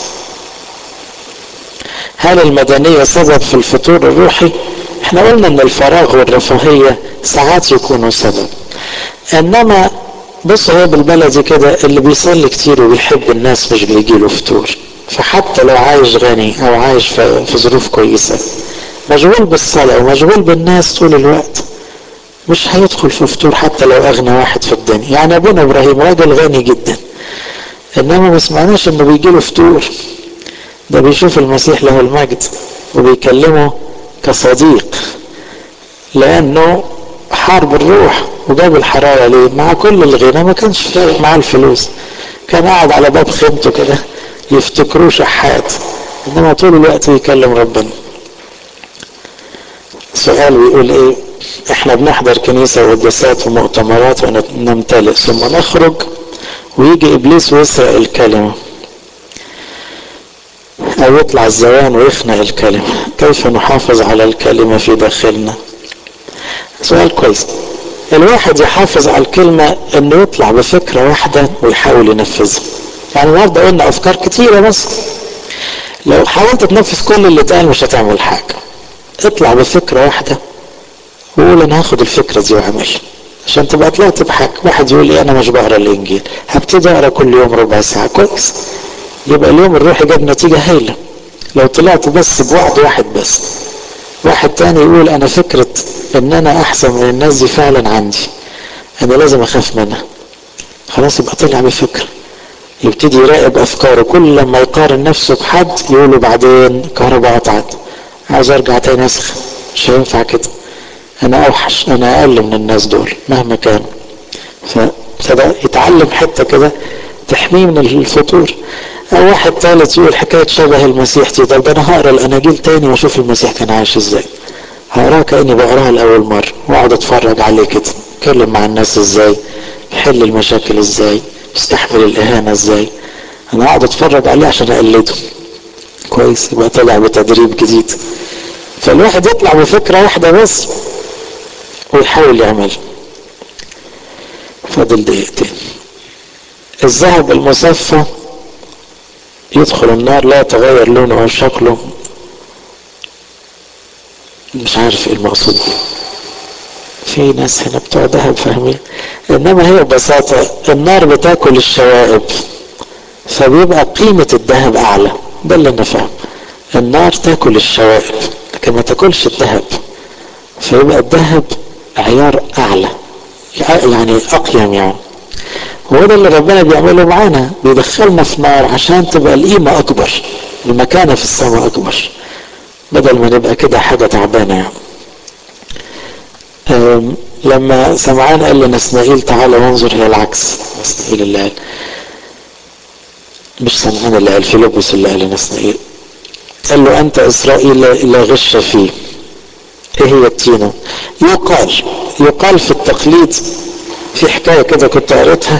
هل المدنية سبب في الفتور الروحي احنا قلنا ان الفراغ والرفاهية ساعات يكونوا سبب انما بص هو بالبلدي كده اللي بيصلي كتير وبيحب الناس مش بيجيله فتور فحتى لو عايش غني او عايش في ظروف كويسة مشغول بالصلاة ومشغول بالناس طول الوقت مش هيدخل في فتور حتى لو اغنى واحد في الدنيا يعني ابونا ابراهيم راجل غني جدا انما ما سمعناش انه بيجيله فتور ده بيشوف المسيح له المجد وبيكلمه كصديق لانه حارب الروح وجاب الحرارة ليه مع كل الغنى ما كانش فارق معاه الفلوس كان قاعد على باب خيمته كده يفتكروه شحات انما طول الوقت بيكلم ربنا سؤال بيقول ايه احنا بنحضر كنيسة وقداسات ومؤتمرات ونمتلئ ثم نخرج ويجي ابليس ويسرق الكلمة او يطلع الزوان ويخنق الكلمة كيف نحافظ على الكلمة في داخلنا سؤال كويس الواحد يحافظ على الكلمة انه يطلع بفكرة واحدة ويحاول ينفذها يعني النهارده قلنا افكار كتيرة بس لو حاولت تنفذ كل اللي اتقال مش هتعمل حاجة اطلع بفكرة واحدة وقول انا هاخد الفكرة دي واعملها عشان تبقى طلعت بحاجة واحد يقول لي انا مش بقرا الانجيل هبتدي اقرا كل يوم ربع ساعة كويس يبقى اليوم الروحي جاب نتيجة هايلة لو طلعت بس بوعد واحد بس واحد تاني يقول انا فكرة ان انا احسن من الناس دي فعلا عندي انا لازم اخاف منها خلاص يبقى طلع بفكرة يبتدي يراقب افكاره كل لما يقارن نفسه بحد يقولوا بعدين كهرباء قطعت عايز ارجع تاني اسخن مش هينفع كده انا اوحش انا اقل من الناس دول مهما كانوا فابتدى يتعلم حته كده تحميه من الفتور او واحد ثالث يقول حكايه شبه المسيح دي طب ده انا هقرا الاناجيل تاني واشوف المسيح كان عايش ازاي هقراها كاني بقراها لاول مره واقعد اتفرج عليه كده اتكلم مع الناس ازاي يحل المشاكل ازاي يستحمل الاهانه ازاي انا اقعد اتفرج عليه عشان اقلده كويس يبقى طلع بتدريب جديد فالواحد يطلع بفكره واحده بس ويحاول يعمل فاضل دقيقتين الذهب المصفى يدخل النار لا يتغير لونه او شكله مش عارف ايه المقصود في ناس هنا بتوع ذهب فاهمين انما هي ببساطة النار بتاكل الشوائب فبيبقى قيمة الذهب اعلى ده اللي انا فاهم النار تاكل الشوائب لكن ما تاكلش الذهب فيبقى الذهب عيار اعلى يعني اقيم يعني هو ده اللي ربنا بيعمله معانا بيدخلنا في نار عشان تبقى القيمة اكبر المكانة في السماء اكبر بدل ما نبقى كده حاجة تعبانة يعني لما سمعان قال لنسنائيل تعالى وانظر هي العكس نسنائيل اللي قال مش سمعان اللي قال فيلبس اللي قال لنسنائيل قال له انت اسرائيل لا غش فيه ايه هي التينة يقال يقال في التقليد في حكاية كده كنت قريتها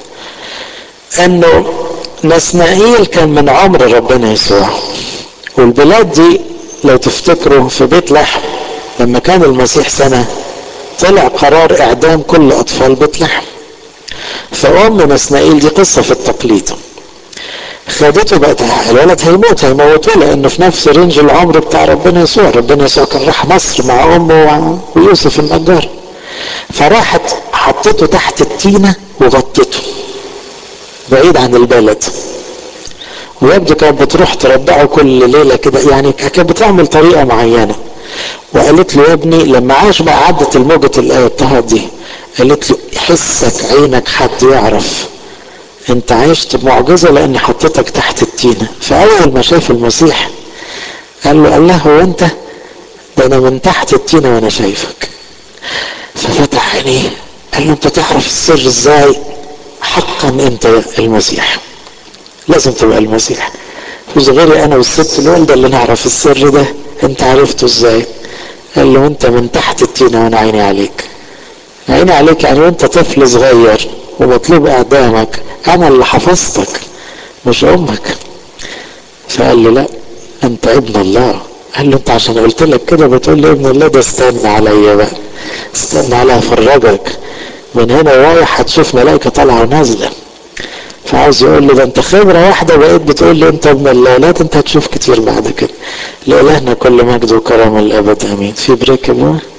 انه نسنائيل كان من عمر ربنا يسوع والبلاد دي لو تفتكروا في بيت لحم لما كان المسيح سنة طلع قرار اعدام كل اطفال بيت لحم فام نسنائيل دي قصة في التقليد خدته بقت الولد هيموت هيموتوه لانه في نفس رينج العمر بتاع ربنا يسوع ربنا يسوع كان راح مصر مع امه ويوسف النجار فراحت حطته تحت التينه وغطته بعيد عن البلد ويبدو كانت بتروح ترضعه كل ليله كده يعني كانت بتعمل طريقه معينه وقالت له يا ابني لما عاش بقى عدت الموجة الاضطهاد دي قالت له حسك عينك حد يعرف انت عشت بمعجزة لاني حطيتك تحت التينة فاول ما شاف المسيح قال له الله هو انت ده انا من تحت التينة وانا شايفك ففتح عينيه قال له انت تعرف السر ازاي حقا انت المسيح لازم تبقى المسيح مش غيري انا والست الوالدة اللي نعرف السر ده انت عرفته ازاي قال له انت من تحت التينة وانا عيني عليك عيني عليك يعني وانت طفل صغير ومطلوب اعدامك انا اللي حفظتك مش امك فقال له لا انت ابن الله قال له انت عشان قلت لك كده بتقول لي ابن الله ده استنى عليا بقى استنى عليا افرجك من هنا رايح هتشوف ملائكه طالعه ونازله فعاوز يقول له ده انت خبره واحده بقيت بتقول لي انت ابن الله لا انت هتشوف كتير بعد كده لإلهنا كل مجد وكرم الابد امين في بريك يا